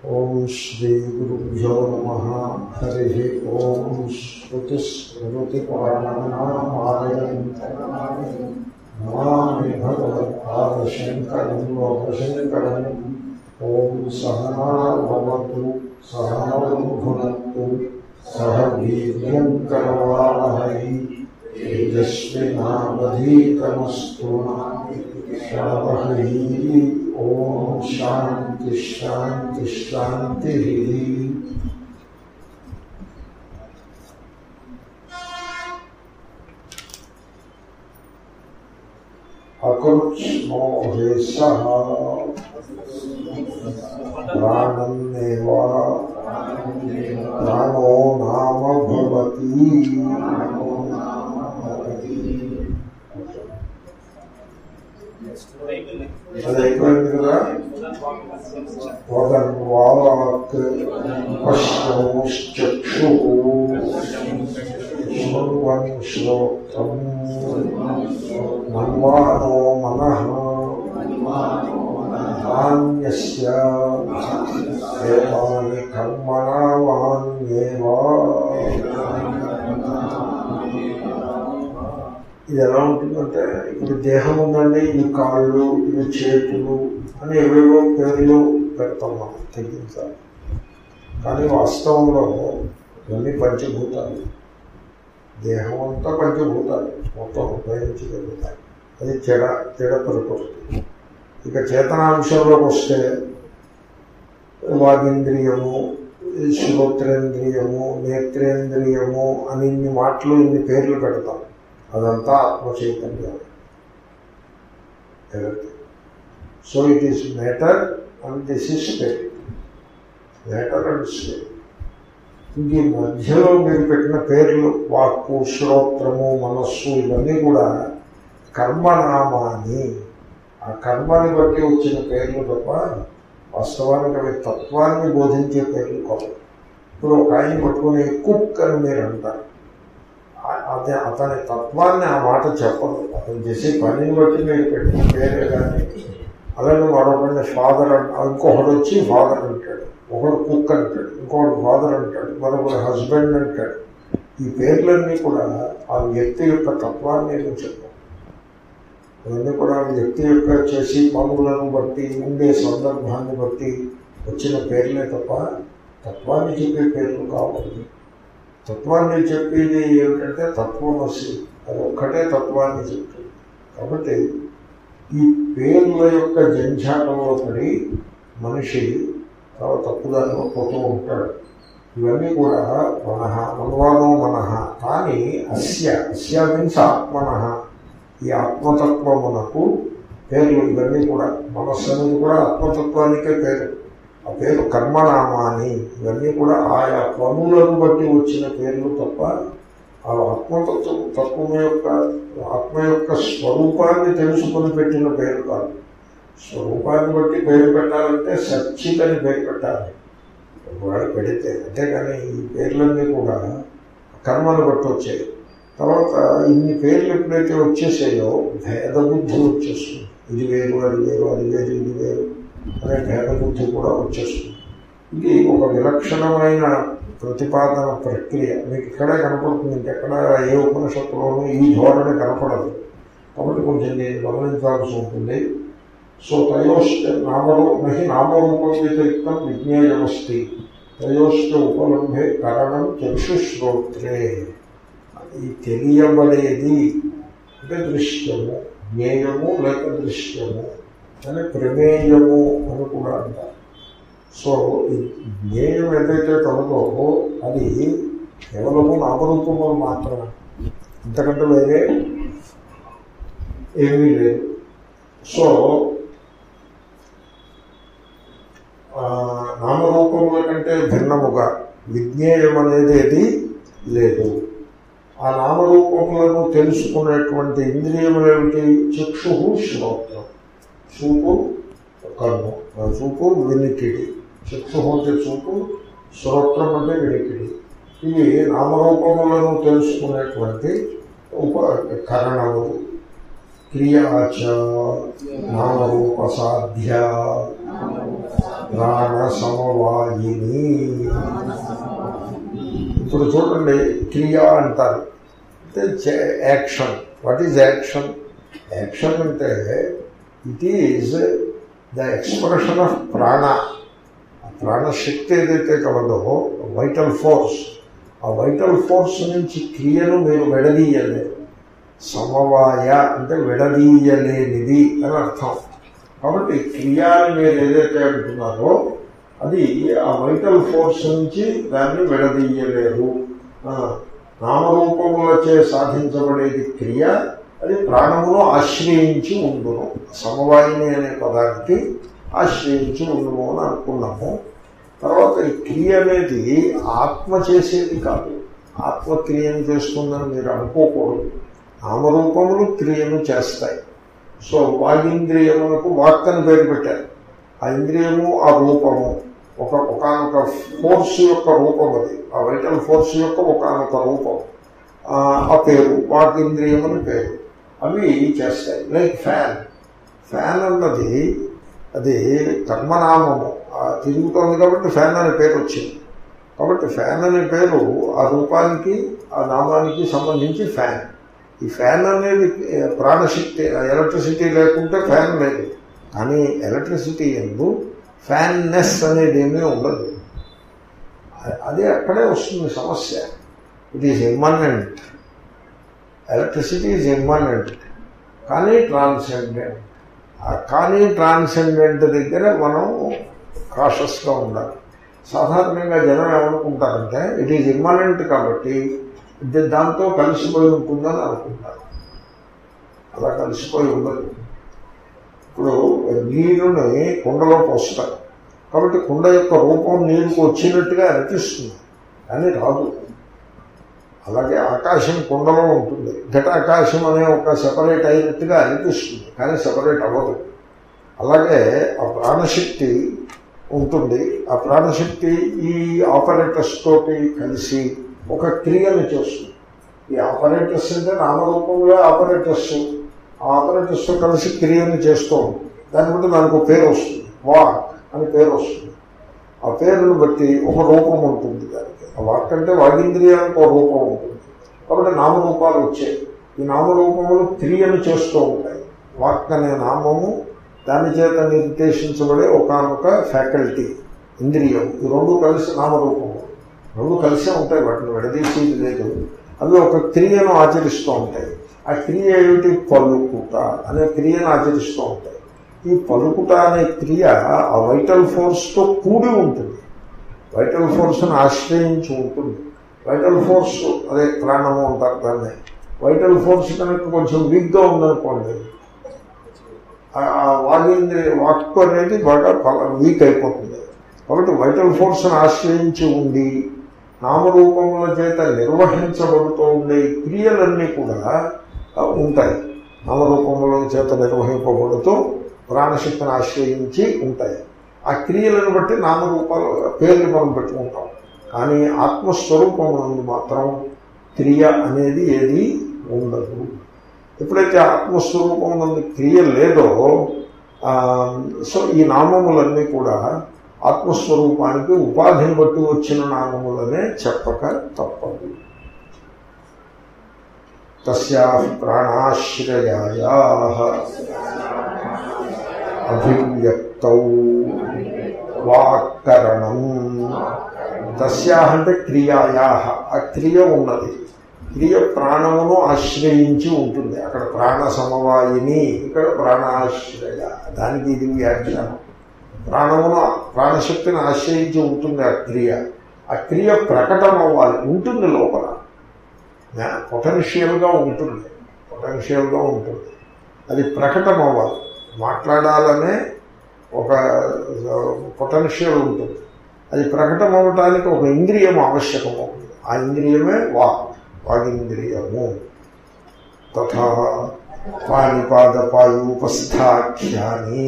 ఓం శ్రీ గురుభ్యో నమ హరి ఓం శ్రుతిస్మృతిపురాణామాలయం నమామి భగవత్పాదశంకరం లోకశంకరం ఓం సహనాభవతు సహనౌ భునత్తు సహ వీర్యం కరవావహై తేజస్వినావధీతమస్తు శావహై ఓం శాంతి శాంతి శాంతి అకృష్ణోహేశ ప్రాణన్నేవ ప్రాణో నామ భవతి అది అయిపోయింది కదా వదన్వాక్ పశ్చక్షు శృణ్వన్ శ్రోత్రం మన్వానో మనః నాణ్యస్య ఏతాని కర్మణావాన్యేవా ఇది ఎలా ఉంటుందంటే ఇప్పుడు దేహం ఉందండి ఇది కాళ్ళు ఇది చేతులు అని ఏవేవో పేర్లు పెడతాం మనం తగ్గించాలి కానీ వాస్తవంలో ఇవన్నీ పంచభూతాలు దేహం అంతా పంచభూతాలు మొత్తం ఉపయోగించగలుగుతాయి అది చెడ చెడ ప్రకృతి ఇక చేతనాంశంలోకి వస్తే వాగింద్రియము శ్రోత్రేంద్రియము నేత్రేంద్రియము అని ఇన్ని మాటలు ఇన్ని పేర్లు పెడతాం అదంతా ఆత్మ చైతన్యం so it is matter and this is state matter and state ఇంక ఈ మధ్యలో మీరు పెట్టిన పేర్లు వాక్కు శ్రోత్రము మనస్సు ఇవన్నీ కూడా కర్మనామాని ఆ కర్మని బట్టి వచ్చిన పేర్లు తప్ప వాస్తవానికి అవి తత్వాన్ని బోధించే పేర్లు కావు ఇప్పుడు ఒక ఆయన పట్టుకుని కుక్ అని మీరు అంటారు అదే అతని తత్వాన్ని ఆ మాట చెప్పదు అతను చేసే పనిని బట్టి మీరు పెట్టిన పేరే కానీ అలాగే మరొకరిని ఫాదర్ అంట ఇంకొకడు వచ్చి ఫాదర్ అంటాడు ఒకడు కుక్ అంటాడు ఇంకొకడు ఫాదర్ అంటాడు మరొకడు హస్బెండ్ అంటాడు ఈ పేర్లన్నీ కూడా ఆ వ్యక్తి యొక్క తత్వాన్ని నేను చెప్పాను ఇవన్నీ కూడా వ్యక్తి యొక్క చేసి పనులను బట్టి ఉండే సందర్భాన్ని బట్టి వచ్చిన పేర్లే తప్ప తత్వాన్ని చెప్పే పేర్లు కావాలి తత్వాన్ని చెప్పేది ఏమిటంటే తత్వమసి అది ఒక్కటే తత్వాన్ని చెప్తుంది కాబట్టి ఈ పేర్ల యొక్క జంఝాటంలో పడి మనిషి చాలా తప్పుదారిలో పోతూ ఉంటాడు ఇవన్నీ కూడా మనహ మనవాదో మనహ కానీ అస్య అస్య మీన్స్ ఆత్మన ఈ ఆత్మతత్వమునకు పేర్లు ఇవన్నీ కూడా మనస్సు అనేది కూడా ఆత్మతత్వానికే పేరు ఆ పేరు కర్మనామాని ఇవన్నీ కూడా ఆయా పనులను బట్టి వచ్చిన పేర్లు తప్ప ఆ ఆత్మతత్వం తత్వం యొక్క ఆత్మ యొక్క స్వరూపాన్ని తెలుసుకొని పెట్టిన పేరు కాదు స్వరూపాన్ని బట్టి పేరు పెట్టాలంటే సచ్చితని పేరు పెట్టాలి వాడు పెడితే అంతేగాని ఈ పేర్లన్నీ కూడా కర్మను బట్టి వచ్చాయి తర్వాత ఇన్ని పేర్లు ఎప్పుడైతే వచ్చేసాయో భేద బుద్ధి వచ్చేస్తుంది ఇది వేరు అది వేరు అది వేరు ఇది వేరు అనే భేద బుద్ధి కూడా వచ్చేస్తుంది ఇది ఒక విలక్షణమైన ప్రతిపాదన ప్రక్రియ మీకు ఇక్కడే కనపడుతుంది ఇంకెక్కడ ఏ ఉపనిషత్తులోనూ ఈ ధోరణి కనపడదు కాబట్టి కొంచెం నేను గమనించాల్సి ఉంటుంది సో తయోష్ట నామరూ నహి నామరూపం వ్యతిరిక్తం విజ్ఞేయమస్తి తయోష్ట ఉపలంభే కరణం చక్షుశ్రోత్రే ఈ తెలియబడేది అంటే దృశ్యము జ్ఞేయము లేక దృశ్యము అని ప్రమేయము అని కూడా అంటారు సో ఈ జ్ఞేయం ఏదైతే కలదో అది కేవలము నామరూపములు మాత్రమే ఇంతకంటే వేరే ఏమీ లేదు సో నామరూపముల కంటే భిన్నముగా విజ్ఞేయం అనేది లేదు ఆ నామరూపములను తెలుసుకునేటువంటి ఇంద్రియములు ఏమిటి చక్షు శ్రోత్రం చూపు కన్ను చూపు వినికిడి చక్షు అంటే చూపు శ్రోత్రం అంటే వినికిడి ఇవి నామరూపములను తెలుసుకునేటువంటి ఉప కరణములు క్రియాచ నామరూప సాధ్య ప్రాణ సమవాయిని ఇప్పుడు చూడండి క్రియ అంటారు అంటే action what is action action అంటే it is the expression of prana ఆ ప్రాణశక్తి ఏదైతే కలదో వైటల్ ఫోర్స్ ఆ వైటల్ ఫోర్స్ నుంచి క్రియను మీరు విడదీయలేరు సమవాయ అంటే విడదీయలేనిది అని అర్థం కాబట్టి క్రియ అని మీరు ఏదైతే అంటున్నారో అది ఆ వైటల్ ఫోర్స్ నుంచి దాన్ని విడదీయలేరు ఆ, నామరూపములచే సాధించబడేది క్రియ అది ప్రాణమును ఆశ్రయించి ఉండును సమవాయిని అనే పదానికి ఆశ్రయించి ఉండును అని అనుకున్నాము తర్వాత ఈ క్రియ అనేది ఆత్మ చేసేది కాదు ఆత్మ క్రియను చేస్తుందని మీరు అనుకోకూడదు నామరూపములు క్రియను చేస్తాయి సో వాగింద్రియములకు వాక్ అని పేరు పెట్టారు ఆ ఇంద్రియము ఆ రూపము ఒక ఒకనొక ఫోర్స్ యొక్క రూపం అది ఆ వైటల్ ఫోర్స్ యొక్క ఒకనొక రూపం ఆ ఆ పేరు వాగింద్రియం అని పేరు అవి చేస్తాయి లైక్ ఫ్యాన్ ఫ్యాన్ అన్నది అది కర్మనామము ఆ తిరుగుతోంది కాబట్టి ఫ్యాన్ అనే పేరు వచ్చింది కాబట్టి ఫ్యాన్ అనే పేరు ఆ రూపానికి ఆ నామానికి సంబంధించి ఫ్యాన్ ఈ ఫ్యాన్ అనేది ఏ, ప్రాణశక్తి ఎలక్ట్రిసిటీ లేకుంటే ఫ్యాన్ లేదు కానీ ఎలక్ట్రిసిటీ ఎందు ఫ్యాన్నెస్ అనేది ఏమీ ఉండదు అ- అదే అక్కడే వస్తుంది సమస్య it is immanent electricity is immanent కానీ ట్రాన్సెండెంట్ ఆ కానీ ట్రాన్సెండెంట్ దగ్గర మనం కాషస్గా ఉండాలి సాధారణంగా జనం ఏమనుకుంటారంటే ఇట్ ఈజ్ ఇమ్మనెంట్ కాబట్టి ఇది దాంతో కలిసిపోయి ఉంటుందని అనుకుంటారు అలా కలిసిపోయి ఉండదు ఇప్పుడు నీరుని కుండలో పోస్తారు కాబట్టి కుండ యొక్క రూపం నీరుకు వచ్చినట్టుగా అనిపిస్తుంది కానీ రాదు అలాగే ఆకాశం కుండలో ఉంటుంది ఘటాకాశం అనే ఒక సెపరేట్ అయినట్టుగా అనిపిస్తుంది కానీ సెపరేట్ అవ్వదు అలాగే ఆ ప్రాణశక్తి ఉంటుంది ఆ ప్రాణశక్తి ఈ ఆపరేటర్స్ తోటి కలిసి ఒక క్రియను చేస్తుంది ఈ ఆపరేటర్స్ అంటే నామరూపంలో ఆపరేటర్స్ ఆ ఆపరేటర్స్ కలిసి క్రియను చేస్తూ ఉంటుంది దాన్ని బట్టి దానికి ఒక పేరు వస్తుంది వాక్ అని పేరు వస్తుంది ఆ పేరును బట్టి ఒక రూపం ఉంటుంది దానికి ఆ వాక్ అంటే వాగింద్రియానికి ఒక రూపం ఉంటుంది కాబట్టి నామరూపాలు వచ్చాయి ఈ నామరూపములు క్రియను చేస్తూ ఉంటాయి వాక్ అనే నామము దాని చేత నిర్దేశించబడే ఒకనొక ఫ్యాకల్టీ ఇంద్రియం ఈ రెండు కలిసి నామరూపము రెండు కలిసే ఉంటాయి వాటిని విడదీసేది లేదు అవి ఒక క్రియను ఆచరిస్తూ ఉంటాయి ఆ క్రియ ఏమిటి పలుకుట అనే క్రియను ఆచరిస్తూ ఉంటాయి ఈ పలుకుట అనే క్రియ ఆ వైటల్ ఫోర్స్తో కూడి ఉంటుంది వైటల్ ఫోర్స్ని ఆశ్రయించి ఉంటుంది వైటల్ ఫోర్స్ అదే ప్రాణము అంటారు దాన్ని వైటల్ ఫోర్స్ కనుక కొంచెం వీక్గా ఉందనుకోండి ఆ- ఆ వాగింద్రియ వాక్కు అనేది బాగా వీక్ అయిపోతుంది కాబట్టి వైటల్ ఫోర్స్ని ఆశ్రయించి ఉండి నామరూపముల చేత నిర్వహించబడుతూ ఉండే ఈ క్రియలన్నీ కూడా ఆ, ఉంటాయి నామరూపముల చేత నిర్వహింపబడుతూ ప్రాణశక్తిని ఆశ్రయించి ఉంటాయి ఆ క్రియలను బట్టి నామరూపాలు పేర్లు మనం పెట్టుకుంటాం కానీ ఆత్మస్వరూపమునందు మాత్రం క్రియ అనేది ఏది ఉండదు ఎప్పుడైతే ఆత్మస్వరూపం నందు క్రియ లేదో ఆ, సో ఈ నామములన్నీ కూడా ఆత్మస్వరూపానికి ఉపాధిని బట్టి వచ్చిన నామములనే చెప్పక తప్పదు తస్యా ప్రాణాశ్రయాయా అభివ్యక్తౌ వాక్కరణం తస్యా అంటే క్రియాయా ఆ క్రియ ఉన్నది క్రియ ప్రాణమును ఆశ్రయించి ఉంటుంది అక్కడ ప్రాణ సమవాయిని ఇక్కడ ప్రాణాశ్రయ దానికి ఇది వ్యాఖ్యానం ప్రాణమును ప్రాణశక్తిని ఆశ్రయించి ఉంటుంది ఆ క్రియ ఆ క్రియ ప్రకటన అవ్వాలి ఉంటుంది లోపల పొటెన్షియల్గా ఉంటుంది పొటెన్షియల్గా ఉంటుంది అది ప్రకటన అవ్వాలి మాట్లాడాలనే ఒక పొటెన్షియల్ ఉంటుంది అది ప్రకటన అవ్వటానికి ఒక ఇంద్రియం ఆవశ్యకం అవుతుంది ఆ ఇంద్రియమే వాక్ వాగింద్రియము తథా పాణిపాదపాయూపస్థాఖ్యాని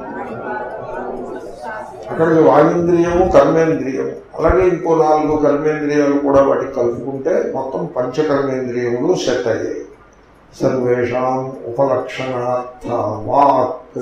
అక్కడ వాగింద్రియము కర్మేంద్రియము అలాగే ఇంకో నాలుగు కర్మేంద్రియాలు కూడా వాటికి కలుపుకుంటే మొత్తం పంచకర్మేంద్రియములు సెట్ అయ్యాయి సర్వేషాం ఉపలక్షణార్థ వాక్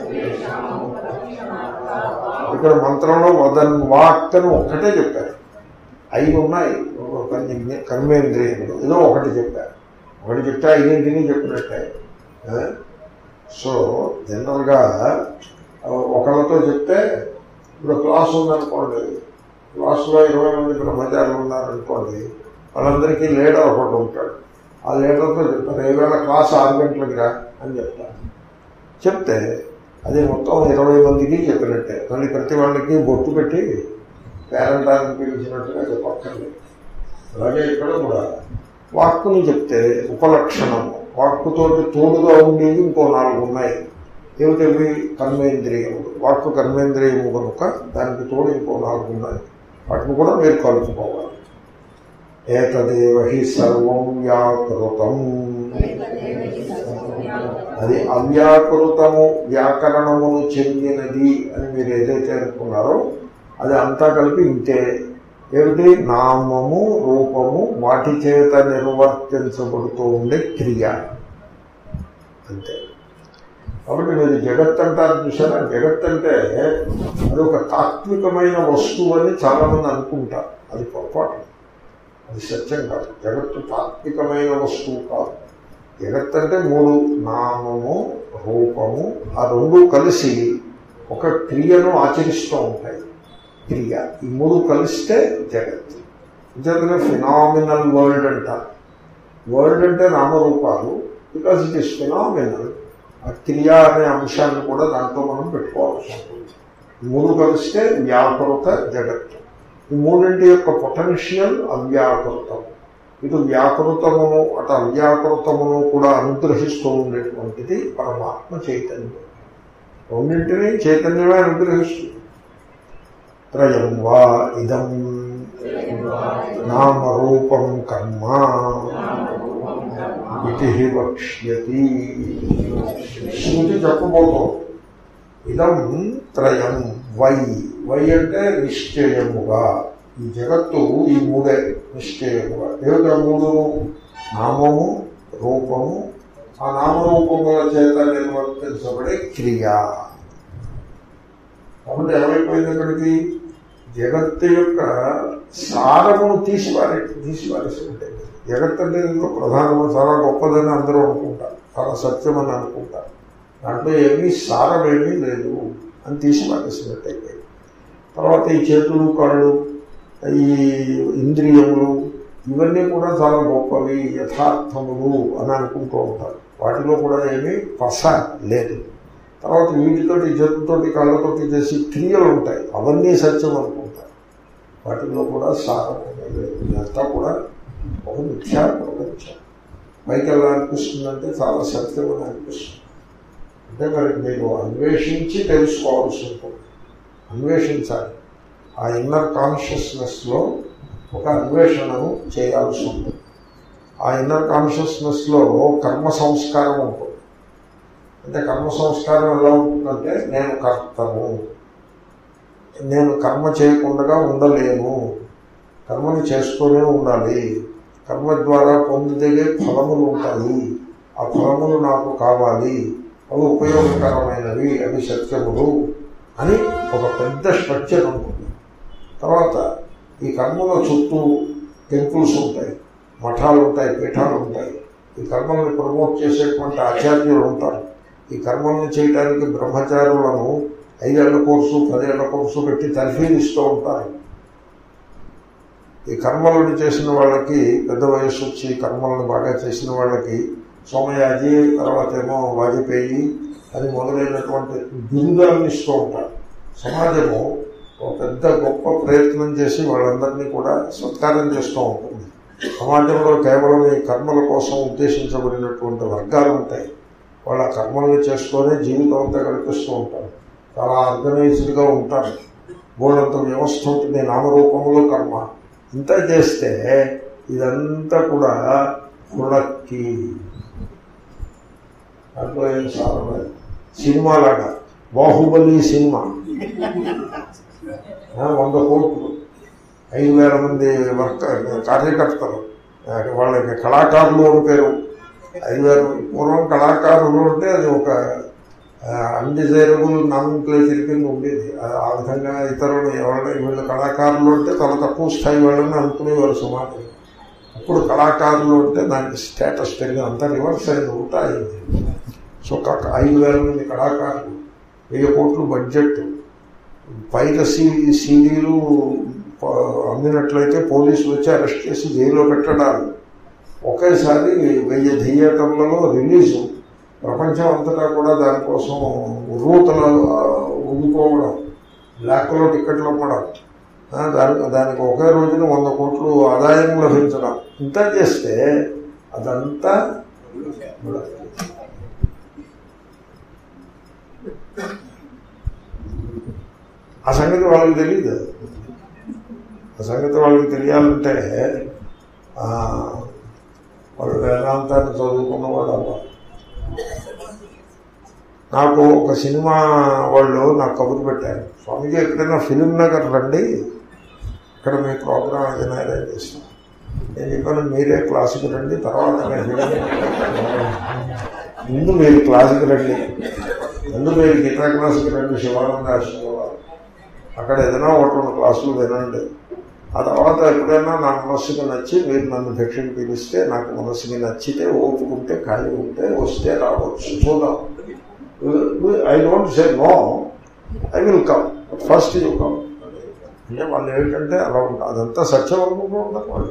ఇక్కడ మంత్రంలో వదన్ వాక్ అని ఒక్కటే చెప్పారు ఐదు ఉన్నాయి కొన్ని కర్మేంద్రియములు ఏదో ఒకటి చెప్పారు ఒకటి చెప్తే ఐదింటిని చెప్పినట్టే ఆ? సో జనరల్గా ఒకళ్ళతో చెప్తే ఇప్పుడు క్లాస్ ఉందనుకోండి క్లాసులో ఇరవై మంది బ్రహ్మచారులు ఉన్నారనుకోండి వాళ్ళందరికీ లీడర్ ఒకటి ఉంటాడు ఆ లీడర్తో చెప్తారు ఈవేళ క్లాస్ ఆరు గంటలకి రా అని చెప్తారు చెప్తే అది మొత్తం ఇరవై మందికి చెప్పినట్టే మళ్ళీ ప్రతి వాళ్ళకి బొట్టు పెట్టి పేరంటాన్ని పిలిచినట్టుగా చెప్పక్కర్లేదు అలాగే ఇక్కడ కూడా వాక్కుని చెప్తే ఉపలక్షణం వాక్కుతోటి తోడుగా ఉండేవి ఇంకో నాలుగు ఉన్నాయి ఏమిటవి కర్మేంద్రియములు వాక్కు కర్మేంద్రియము కనుక దానికి తోడు ఇంకో నాలుగు ఉన్నాయి వాటిని కూడా మీరు కలుపుకోవాలి ఏతదేవ హి సర్వం వ్యాకృతం అది అవ్యాకృతము వ్యాకరణమును చెందినది అని మీరు ఏదైతే అనుకున్నారో అది అంతా కలిపి ఇంతే ఏమిటి నామము రూపము వాటి చేత నిర్వర్తించబడుతూ ఉండే క్రియ అంతే కాబట్టి మీరు జగత్ అంటారు చూసారా జగత్ అంటే అది ఒక తాత్వికమైన వస్తువు అని చాలామంది అనుకుంటారు అది పొరపాటు అది సత్యం కాదు జగత్తు తాత్వికమైన వస్తువు కాదు జగత్ అంటే మూడు నామము రూపము ఆ రెండు కలిసి ఒక క్రియను ఆచరిస్తూ ఉంటాయి క్రియ ఈ మూడు కలిస్తే జగత్ అంతేకానే ఫినామినల్ వరల్డ్ అంటారు వరల్డ్ అంటే నామరూపాలు బికాజ్ ఇట్ ఇస్ ఫినామినల్ ఆ క్రియ అనే అంశాన్ని కూడా దాంట్లో మనం పెట్టుకోవాల్సి ఉంటుంది ఈ మూడు కలిస్తే వ్యాకృత జగత్తు ఈ మూడింటి యొక్క పొటెన్షియల్ అవ్యాకృతం ఇటు వ్యాకృతమును అటు అవ్యాకృతమును కూడా అనుగ్రహిస్తూ ఉండేటువంటిది పరమాత్మ చైతన్యం రెండింటినీ చైతన్యమే అనుగ్రహిస్తుంది త్రయం వా ఇదం నామరూపం కర్మ ఇది వక్ష్యతి శృతి చెప్పబోతోంది ఇదం త్రయం వై వై అంటే నిశ్చయముగా ఈ జగత్తు ఈ మూడే నిశ్చయముగా ఏమిటా మూడు నామము రూపము ఆ నామరూపముల చేత నిర్వర్తించబడే క్రియ కాబట్టి ఏమైపోయింది ఇక్కడికి జగత్తు యొక్క సారమును తీసిపారే తీసిపారేసినట్టే జగత్ అంటే ఇందులో ప్రధానమైన చాలా గొప్పదని అందరూ అనుకుంటారు చాలా సత్యమని అనుకుంటారు దాంట్లో ఏమీ సారమేమీ లేదు అని తీసి పారేసినట్టయితే తర్వాత ఈ చేతులు కళ్ళు ఈ ఇంద్రియములు ఇవన్నీ కూడా చాలా గొప్పవి యథార్థములు అని అనుకుంటూ ఉంటారు వాటిలో కూడా ఏమీ పస లేదు తర్వాత వీటితోటి చేతులతోటి కళ్ళతోటి చేసి క్రియలు ఉంటాయి అవన్నీ సత్యం అనుకుంటారు వాటిలో కూడా సారం లేదు ఇదంతా కూడా ఒక మిథ్యా ప్రపంచం పైకి ఎలా అనిపిస్తుందంటే చాలా సత్యం అని అనిపిస్తుంది అంటే మరి మీరు అన్వేషించి తెలుసుకోవాల్సి ఉంటుంది అన్వేషించాలి ఆ ఇన్నర్ కాన్షియస్నెస్లో ఒక అన్వేషణను చేయాల్సి ఉంటుంది ఆ ఇన్నర్ కాన్షియస్నెస్లో కర్మ సంస్కారం ఉంటుంది అంటే కర్మ సంస్కారం ఎలా ఉంటుందంటే నేను కర్తను నేను కర్మ చేయకుండా ఉండలేను కర్మని చేస్తూనే ఉండాలి కర్మ ద్వారా పొందిదిగే ఫలములు ఉంటాయి ఆ ఫలములు నాకు కావాలి అవి ఉపయోగకరమైనవి అవి సత్యములు అని ఒక పెద్ద స్ట్రక్చర్ ఉంటుంది తర్వాత ఈ కర్మల చుట్టూ టెంపుల్స్ ఉంటాయి మఠాలు ఉంటాయి పీఠాలు ఉంటాయి ఈ కర్మల్ని ప్రమోట్ చేసేటువంటి ఆచార్యులు ఉంటారు ఈ కర్మల్ని చేయడానికి బ్రహ్మచారులను ఐదేళ్ల కోర్సు పదేళ్ల కోర్సు పెట్టి తర్ఫీదిస్తూ ఉంటారు ఈ కర్మలను చేసిన వాళ్ళకి పెద్ద వయస్సు వచ్చి కర్మలను బాగా చేసిన వాళ్ళకి సోమయాజి తర్వాత ఏమో వాజపేయి అది మొదలైనటువంటి బిరుదాలను ఇస్తూ ఉంటారు సమాజము ఒక పెద్ద గొప్ప ప్రయత్నం చేసి వాళ్ళందరినీ కూడా సత్కారం చేస్తూ ఉంటుంది సమాజంలో కేవలం ఈ కర్మల కోసం ఉద్దేశించబడినటువంటి వర్గాలు ఉంటాయి వాళ్ళ కర్మల్ని చేసుకొని జీవితం అంతా గడిపిస్తూ ఉంటారు చాలా ఆర్గనైజ్డ్గా ఉంటారు బోర్డంత వ్యవస్థ ఉంటుంది నామరూపంలో కర్మ ఇంత చేస్తే ఇదంతా కూడా కుళ్ళకి దాంట్లో ఏం సారలేదు సినిమా లాగా బాహుబలి సినిమా ఆ, వంద కోట్లు ఐదు వేల మంది వర్క కార్యకర్తలు ఆ, వాళ్ళకి కళాకారులు అని పేరు ఐదు వేల పూర్వం కళాకారులు అంటే అది ఒక అన్డిజైరబుల్ నాన్ క్లేచర్ కింద ఉండేది ఆ- ఆ విధంగా ఇతరులు ఎవరైనా వీళ్ళు కళాకారులు అంటే చాలా తక్కువ స్థాయి వాళ్ళని అనుకునేవారు సమాజం అప్పుడు కళాకారులు అంటే దానికి స్టేటస్ పెరిగి అంతా రివర్స్ అయింది ఉంటా అయింది సో ఒక ఐదు వేల మంది కళాకారులు వెయ్యి కోట్లు బడ్జెట్ పైన సీ సీడీలు ప- అమ్మినట్లయితే పోలీసులు వచ్చి అరెస్ట్ చేసి జైల్లో పెట్టడాలు ఒకేసారి వెయ్యి థియేటర్లలో రిలీజు ప్రపంచం అంతటా కూడా దానికోసం రూతలు ఉండిపోవడం బ్లాక్లో టికెట్లు అమ్మడం ఆ, దాని దానికి ఒకే రోజున వంద కోట్లు ఆదాయం లభించడం ఇంత చేస్తే అదంతా ఆ సంగతి వాళ్ళకి తెలియదు ఆ సంగతి వాళ్ళకి తెలియాలంటే ఆ, వాళ్ళు వేదాంతాన్ని చదువుకున్నవాడు అవ్వాలి నాకు ఒక సినిమా వాళ్ళు నాకు కబురు పెట్టారు స్వామిజీ ఎక్కడైనా ఫిలిం నగర్ రండి ఇక్కడ మీ ప్రోగ్రామ్ ఏదైనా అరేంజ్ చేస్తాం నేను చెప్పాను మీరే క్లాసుకి రండి తర్వాత నేను ముందు మీరు క్లాసుకి రండి ముందు మీరు గీతా క్లాసుకి రండి శివానంద ఆశ్రమంలో అక్కడ ఏదైనా ఒకటి రెండు క్లాసులు వినండి ఆ తర్వాత ఎప్పుడైనా నా మనస్సుకి నచ్చి మీరు నన్ను భిక్షకు పిలిస్తే నాకు మనస్సుకి నచ్చితే ఓపుకుంటే ఖాళీ ఉంటే వస్తే రావచ్చు చూద్దాం I don't say no I will come first you come అంటే వాళ్ళు ఏమిటంటే అలా ఉంటుంది అదంతా సత్యం అనుకుంటూ ఉంటారు వాళ్ళు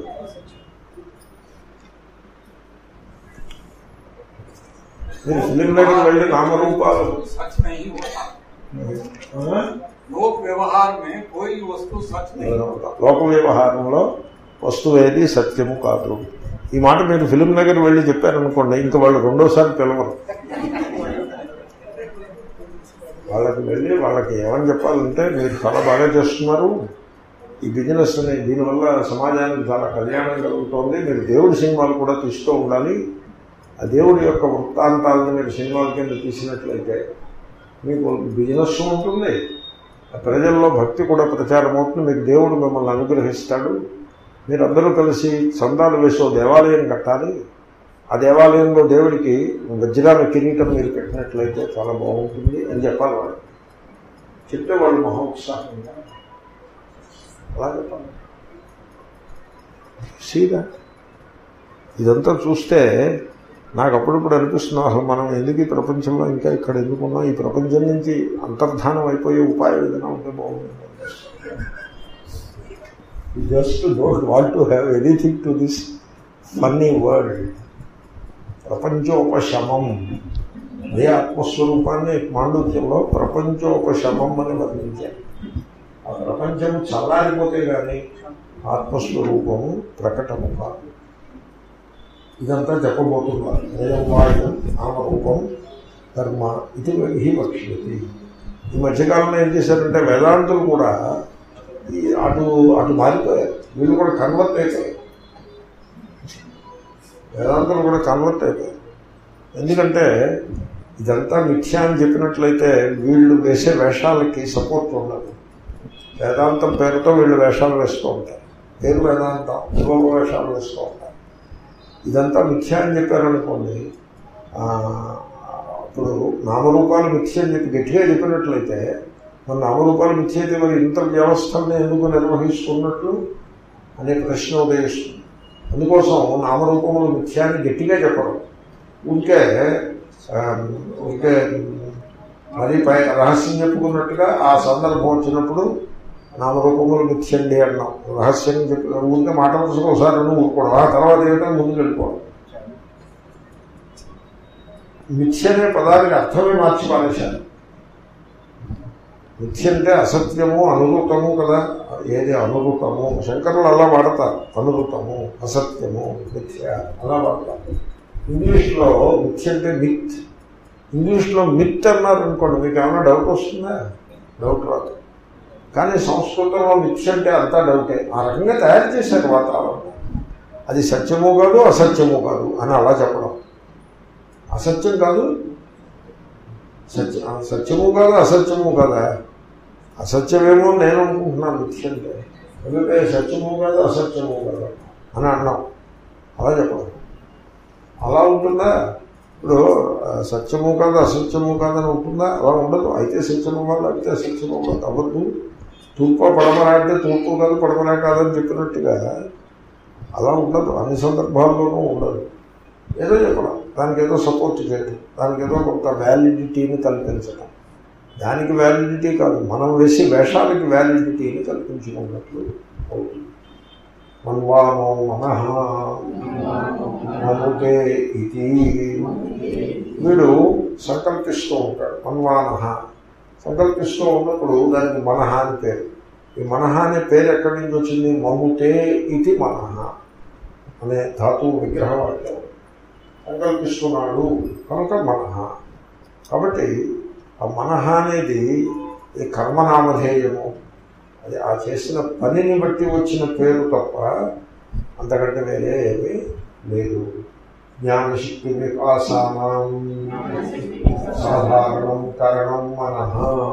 మీరు ఫిలిం దగ్గర వెళ్ళి నామరూపాలు सच नहीं होता ఆ? लोक व्यवहार में कोई वस्तु सच नहीं లోక వ్యవహారంలో వస్తువు ఏది సత్యము కాదు ఈ మాట మీరు ఫిలిం నగర్ వెళ్ళి చెప్పారనుకోండి ఇంకా వాళ్ళు రెండోసారి పిలవరు వాళ్ళకి వెళ్ళి వాళ్ళకి ఏమని చెప్పాలంటే మీరు చాలా బాగా చేస్తున్నారు ఈ బిజినెస్ ని దీనివల్ల సమాజానికి చాలా కళ్యాణం కలుగుతోంది మీరు దేవుడి సినిమాలు కూడా తీస్తూ ఉండాలి ఆ దేవుడి యొక్క వృత్తాంతాలను మీరు సినిమాల కింద తీసినట్లయితే మీకు బిజినెస్ ఉంటుంది ఆ ప్రజల్లో భక్తి కూడా ప్రచారం అవుతుంది మీకు దేవుడు మిమ్మల్ని అనుగ్రహిస్తాడు మీరందరూ కలిసి చందాలు వేసి ఓ దేవాలయం కట్టాలి ఆ దేవాలయంలో దేవుడికి వజ్రాల కిరీటం మీరు పెట్టినట్లయితే చాలా బాగుంటుంది అని చెప్పాలి వాళ్ళు చెప్తే వాళ్ళు మహా ఉత్సాహంగా అలా చెప్పాలి సీదా ఇదంతా చూస్తే నాకు అప్పుడప్పుడు అనిపిస్తుంది అసలు మనం ఎందుకు ఈ ప్రపంచంలో ఇంకా ఇక్కడ ఎందుకున్నాం ఈ ప్రపంచం నుంచి అంతర్ధానం అయిపోయే ఉపాయం ఏదైనా ఉంటే బాగుంటుంది just don't want to have anything to this funny world ప్రపంచోపశమం అదే ఆత్మస్వరూపాన్ని మాండూక్యంలో ప్రపంచోపశమం అని వర్ణించారు ఆ ప్రపంచం చల్లారిపోతే కానీ ఆత్మస్వరూపము ప్రకటము కాదు ఇదంతా చెప్పబోతున్నారు ఏం వాయుం నామరూపం కర్మ ఇది హి వక్ష్యతి ఈ మధ్యకాలంలో ఏం చేశారంటే వేదాంతులు కూడా ఈ అటు అటు మారిపోయారు వీళ్ళు కూడా కన్వర్ట్ అయిపోయారు వేదాంతులు కూడా కన్వర్ట్ అయిపోయారు ఎందుకంటే ఇదంతా మిథ్యా అని చెప్పినట్లయితే వీళ్ళు వేసే వేషాలకి సపోర్ట్ ఉండదు వేదాంతం పేరుతో వీళ్ళు వేషాలు వేస్తూ ఉంటారు పేరు వేదాంతం ఇంకొక వేషాలు వేస్తూ ఉంటారు ఇదంతా మిథ్యా అని చెప్పారనుకోండి ఆ, ఇప్పుడు నామరూపాలు మిథ్య అని చెప్పి గట్టిగా చెప్పినట్లయితే మన నామరూపాలు మిథ్య అయితే మరి ఇంత వ్యవస్థల్ని ఎందుకు నిర్వహిస్తున్నట్లు అనే ప్రశ్న ఉదయిస్తుంది అందుకోసం నామరూపములు మిథ్యాన్ని గట్టిగా చెప్పడం ఉంటే ఆ, ఉంటే మరి పై రహస్యం చెప్పుకున్నట్టుగా ఆ సందర్భం వచ్చినప్పుడు నామరూపములు మిథ్యండి అన్నాం రహస్యం చెప్పి ఉంటే మాట వరుసగా ఒకసారి నువ్వు ఊరుకోవడం ఆ తర్వాత ఏమిటో ముందుకు వెళ్ళిపోవడం మిథ్య అనే పదానికి అర్థమే మార్చి పారేశారు మిథ్య అంటే అసత్యము అనురూతము కదా ఏది అనురూతము శంకరులు అలా వాడతారు అనురూతము అసత్యము మిథ్య అలా వాడతారు ఇంగ్లీష్లో మిథ్య అంటే మిత్ ఇంగ్లీష్లో మిత్ అన్నారు అనుకోండి మీకు ఏమైనా డౌట్ వస్తుందా డౌట్ రాదు కానీ సంస్కృతంలో మిథ్య అంటే అంతా డౌటే ఆ రకంగా తయారు చేశారు వాతావరణం అది సత్యము కాదు అసత్యము కాదు అని అలా చెప్పడం అసత్యం కాదు సత్య ఆ, సత్యము కాదు అసత్యము కదా అసత్యమేమో నేను అనుకుంటున్నాను మిథ్య అంటే ఎందుకంటే సత్యము కాదు అసత్యము కాదు అని అన్నాం అలా చెప్పడం అలా ఉంటుందా ఇప్పుడు ఆ, సత్యము కాదు అసత్యము కాదని ఉంటుందా అలా ఉండదు అయితే సత్యము వాళ్ళు అయితే అసత్యము వాళ్ళు అవ్వద్దు తూర్పు పడమర అంటే తూర్పు కాదు పడమర కాదని చెప్పినట్టుగా అలా ఉండదు అన్ని సందర్భాల్లోనూ ఉండదు ఏదో చెప్పడం దానికి ఏదో సపోర్ట్ చేయడం దానికి ఏదో కొంత వ్యాలిడిటీని కల్పించడం దానికి వ్యాలిడిటీ కాదు మనం వేసే వేషాలకి వ్యాలిడిటీని కల్పించుకున్నట్లు అవుతుంది మన్వానో మనః మనుతే ఇది వీడు సంకల్పిస్తూ ఉంటాడు మన్వానః సంకల్పిస్తూ ఉన్నప్పుడు దానికి మనహ అని పేరు ఈ మనహ అనే పేరు ఎక్కడి నుంచి వచ్చింది మముతే ఇది మనహ అనే ధాతువు విగ్రహం వాడారు సంకల్పిస్తున్నాడు కనుక మనహ కాబట్టి ఆ మనహ అనేది ఈ కర్మనామధేయము అది ఆ చేసిన పనిని బట్టి వచ్చిన పేరు తప్ప అంతకంటే వేరే ఏమీ లేదు జ్ఞానశక్తి వికాసానం సాధారణం కరణం మనః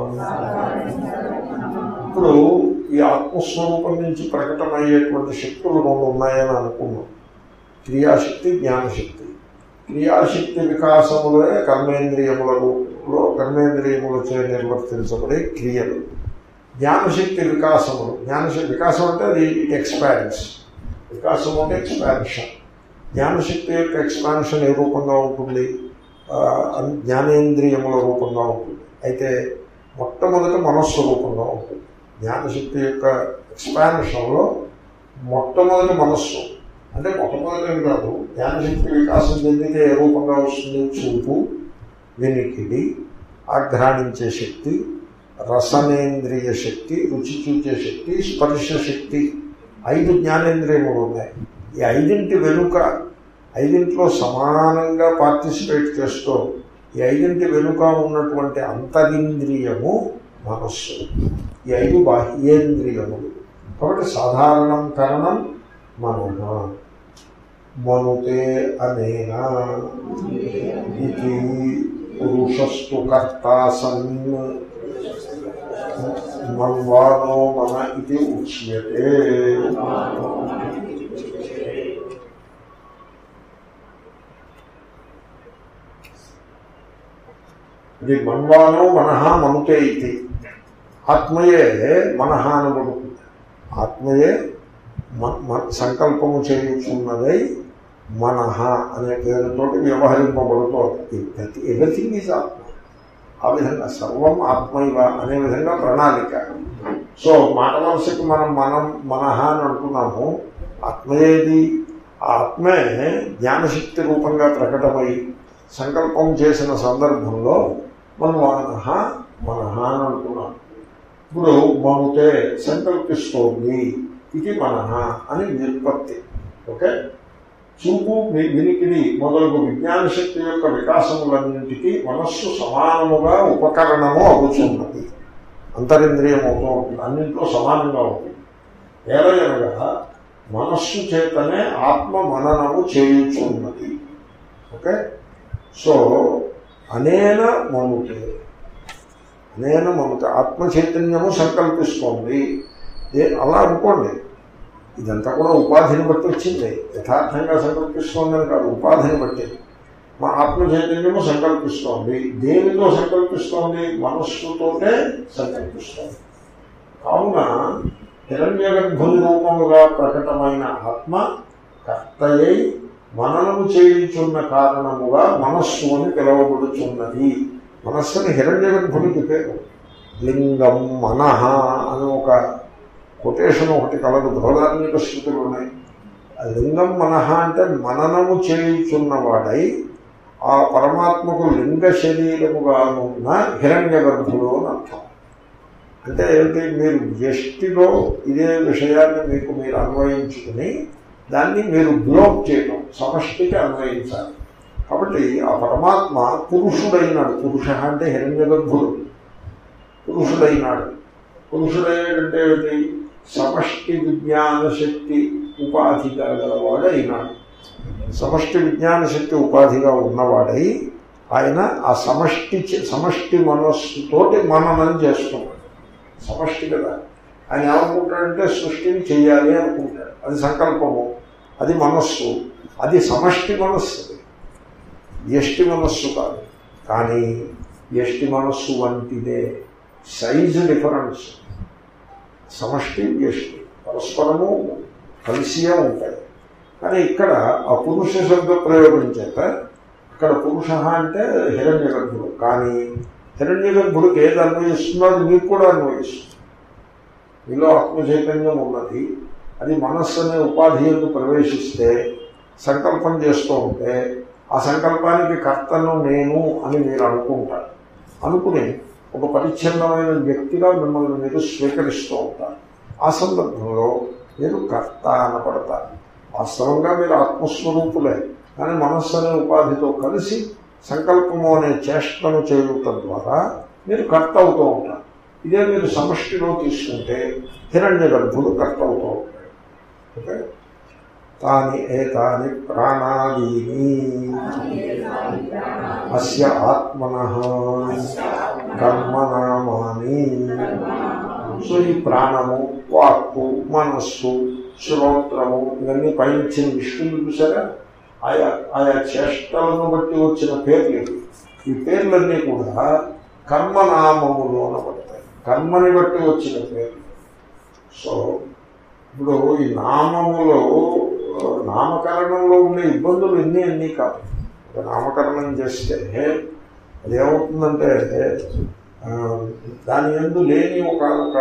ఇప్పుడు ఈ ఆత్మస్వరూపం నుంచి ప్రకటమయ్యేటువంటి శక్తులు రెండు ఉన్నాయని అనుకున్నాం క్రియాశక్తి జ్ఞానశక్తి క్రియాశక్తి వికాసములే కర్మేంద్రియములలో కర్మేంద్రియములచే నిర్వర్తించబడే క్రియలు జ్ఞానశక్తి వికాసములు జ్ఞానశక్తి వికాసం అంటే అది ఇట్ ఎక్స్పాన్స్ వికాసం అంటే ఎక్స్పాన్షన్ జ్ఞానశక్తి యొక్క ఎక్స్పాన్షన్ ఏ రూపంగా ఉంటుంది ఆ, అన్- జ్ఞానేంద్రియముల రూపంగా ఉంటుంది అయితే మొట్టమొదట మనస్సు రూపంగా ఉంటుంది జ్ఞానశక్తి యొక్క ఎక్స్పాన్షన్లో మొట్టమొదటి మనస్సు అంటే మొట్టమొదటి కాదు జ్ఞానశక్తి వికాసం చెందితే ఏ రూపంగా వస్తుంది చూపు వినికిడి ఆఘ్రాణించే శక్తి రసనేంద్రియ శక్తి రుచి చూచే శక్తి స్పర్శ శక్తి ఐదు జ్ఞానేంద్రియములు ఉన్నాయి ఈ ఐదింటి వెనుక ఐదింట్లో సమానంగా పార్టిసిపేట్ చేస్తూ ఈ ఐదింటి వెనుక ఉన్నటువంటి అంతరింద్రియము మనస్సు ఈ ఐదు బాహ్యేంద్రియములు కాబట్టి సాధారణం కరణం మనన మనుతే అనేనా ఇది పురుషస్తు కర్త సన్ మన్వానో మన ఇది ఉచ్యతే ఇది మన్వానో మనహ మనుతే ఇది ఆత్మయే మనహ అనబడుతుంది ఆత్మయే మ- మ- సంకల్పము చేయుచున్నదై మనహ అనే పేరుతో వ్యవహరింపబడుతోంది ప్రతి ఎవ్రీథింగ్ ఈజ్ ఆత్మ ఆ విధంగా సర్వం ఆత్మైవ అనే విధంగా ప్రణాళిక సో మాట మనసుకి మనం మనం మనహ అని అంటున్నాము ఆత్మయేది ఆ ఆత్మే జ్ఞానశక్తి రూపంగా ప్రకటమై సంకల్పం చేసిన సందర్భంలో మనం మనహ మనహ అని అంటున్నాం ఇప్పుడు మనుతే సంకల్పిస్తోంది ఇది మనహ అని వ్యుత్పత్తి ఓకే చూపు వి- వినికిడి మొదలగు విజ్ఞాన శక్తి యొక్క వికాసములన్నింటికి మనస్సు సమానముగా ఉపకరణము అవుతున్నది అంతరింద్రియం అవుతూ ఉంటుంది అన్నింటిలో సమానంగా ఉంటుంది ఏలయనగా మనస్సు చేతనే ఆత్మ మననము చేయుచున్నది ఓకే సో అనేన మనుతే అనేన మనుతే ఆత్మ చైతన్యము సంకల్పిస్తోంది ఏ అలా అనుకోండి ఇదంతా కూడా ఉపాధిని బట్టి వచ్చింది యథార్థంగా సంకల్పిస్తోందని కాదు ఉపాధిని బట్టి మా ఆత్మ చైతన్యము సంకల్పిస్తోంది దేనితో సంకల్పిస్తోంది మనస్సుతోటే సంకల్పిస్తోంది కావున హిరణ్య గర్భుని రూపముగా ప్రకటమైన ఆత్మ కర్తయై మననము చేయుచున్న కారణముగా మనస్సు అని పిలువబడుచున్నది మనస్సుని హిరణ్య గర్భునికి పేరు లింగం మనహ అని ఒక కొటేషన్ ఒకటి కలదు బృహదార్మిక స్థితులు ఉన్నాయి ఆ లింగం మనహ అంటే మననము చేయుచున్నవాడై ఆ పరమాత్మకు లింగ శరీరముగా ఉన్న హిరణ్య గర్భుడు అని అర్థం అంటే ఏంటి మీరు వ్యష్టిలో ఇదే విషయాన్ని మీకు మీరు అన్వయించుకుని దాన్ని మీరు బ్లోక్ చేయడం సమష్టికి అన్వయించాలి కాబట్టి ఆ పరమాత్మ పురుషుడైనాడు పురుష అంటే హిరణ్య గర్భుడు పురుషుడైనాడు పురుషుడైనటువంటి ఏమిటి సమష్టి విజ్ఞాన శక్తి ఉపాధిగా గలవాడు అయినాడు సమష్టి విజ్ఞాన శక్తి ఉపాధిగా ఉన్నవాడై ఆయన ఆ సమష్టి చే- సమష్టి మనస్సుతోటి మననం చేస్తున్నాడు సమష్టి కదా ఆయన ఏమనుకుంటాడంటే సృష్టిని చెయ్యాలి అనుకుంటాడు అది సంకల్పము అది మనస్సు అది సమష్టి మనస్సు వ్యష్టి మనస్సు కాదు కానీ వ్యష్టి మనస్సు వంటిదే సైజు డిఫరెన్స్ సమష్టి వ్యష్టి పరస్పరము కలిసియే ఉంటాయి కానీ ఇక్కడ ఆ పురుష శబ్ద ప్రయోగం చేత ఇక్కడ పురుష అంటే హిరణ్య గర్భుడు కానీ హిరణ్య గర్భుడికి ఏది అన్వయిస్తుందో అది మీకు కూడా అన్వయిస్తుంది మీలో ఆత్మ చైతన్యం ఉన్నది అది మనస్సు అనే ఉపాధి ఎందు ప్రవేశిస్తే సంకల్పం చేస్తూ ఉంటే ఆ సంకల్పానికి కర్తను నేను అని మీరు అనుకుంటారు అనుకుని ఒక పరిచ్ఛిన్నమైన వ్యక్తిగా మిమ్మల్ని మీరు స్వీకరిస్తూ ఉంటారు ఆ సందర్భంలో మీరు కర్త అనపడతారు వాస్తవంగా మీరు ఆత్మస్వరూపులే కానీ మనస్సు అనే ఉపాధితో కలిసి సంకల్పము అనే చేష్టను చేయటం ద్వారా మీరు కర్త అవుతూ ఉంటారు ఇదే మీరు సమష్టిలో తీసుకుంటే హిరణ్య గర్భుడు కర్త అవుతూ ఉంటాడు ఓకే తాని ఏతాని ప్రాణాదీని అస్య ఆత్మన కర్మనామాని సో ఈ ప్రాణము వాక్కు మనస్సు శ్రోత్రము ఇవన్నీ పైన విష్ణువు చూసారా ఆయా ఆయా చేష్టలను బట్టి వచ్చిన పేర్లు ఇవి. ఈ పేర్లన్నీ కూడా కర్మనామములు అనబడతాయి కర్మని బట్టి వచ్చిన పేర్లు సో ఇప్పుడు ఈ నామములో నామకరణంలో ఉండే ఇబ్బందులు ఎన్ని అన్నీ కాదు ఒక నామకరణం చేస్తే అదేమవుతుందంటే ఆ, దాని ఎందు లేని ఒక ఒక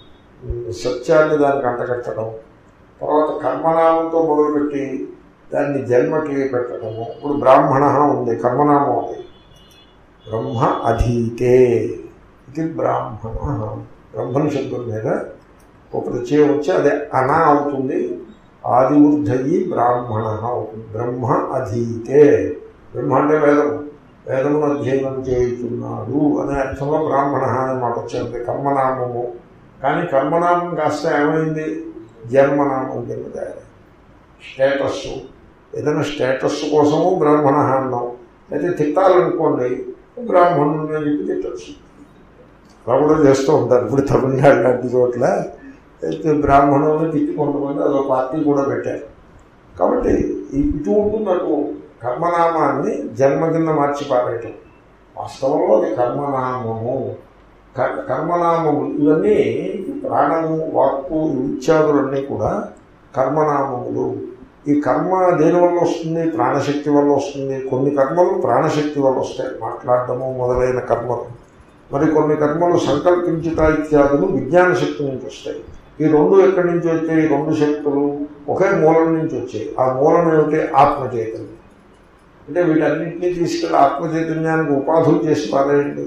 సత్యాన్ని దానికి అంటగట్టడం తర్వాత కర్మనామంతో మొదలుపెట్టి దాన్ని జన్మకి పెట్టడము ఇప్పుడు బ్రాహ్మణ ఉంది కర్మనామం ఉంది బ్రహ్మ అధీతే ఇది బ్రాహ్మణ బ్రహ్మణ శబ్దం మీద ఒక ప్రత్యయం వచ్చి అదే అనా అవుతుంది ఆది ఊర్ధయి బ్రాహ్మణ అవుతుంది బ్రహ్మ అధీతే బ్రహ్మ అంటే వేదము వేదమును అధ్యయనం చేయుతున్నాడు అనే అర్థంలో బ్రాహ్మణ అనే మాట వచ్చింది కర్మనామము కానీ కర్మనామం కాస్త ఏమైంది జన్మనామం కింద తయారు స్టేటస్ ఏదైనా స్టేటస్ కోసము బ్రాహ్మణ అన్నాం అయితే తిట్టాలనుకోండి బ్రాహ్మణుని అని చెప్పి తిట్టచ్చు అలా కూడా చేస్తూ ఉంటారు ఇప్పుడు తమిళనాడు లాంటి చోట్ల అయితే బ్రాహ్మణుల్ని తిట్టి కొంతమంది అదో పార్టీ కూడా పెట్టారు కాబట్టి ఈ- ఇటు ఉంటుంది అటు కర్మనామాన్ని జన్మ కింద మార్చి పారేయటం వాస్తవంలో అది కర్మనామము కర్- కర్మనామములు ఇవన్నీ ఈ ప్రాణము వాక్కు ఇత్యాదులన్నీ కూడా కర్మనామములు ఈ కర్మ దేని వల్ల వస్తుంది ప్రాణశక్తి వల్ల వస్తుంది కొన్ని కర్మలు ప్రాణశక్తి వల్ల వస్తాయి మాట్లాడటము మొదలైన కర్మలు మరి కొన్ని కర్మలు సంకల్పించుట ఇత్యాదులు విజ్ఞాన శక్తి నుంచి వస్తాయి ఈ రెండు ఎక్కడి నుంచి వచ్చాయి ఈ రెండు శక్తులు ఒకే మూలం నుంచి వచ్చాయి ఆ మూలం ఏమిటి ఆత్మ చైతన్యం అంటే వీటన్నింటినీ తీసుకెళ్ళి ఆత్మ చైతన్యానికి ఉపాధులు చేసి పారేయండి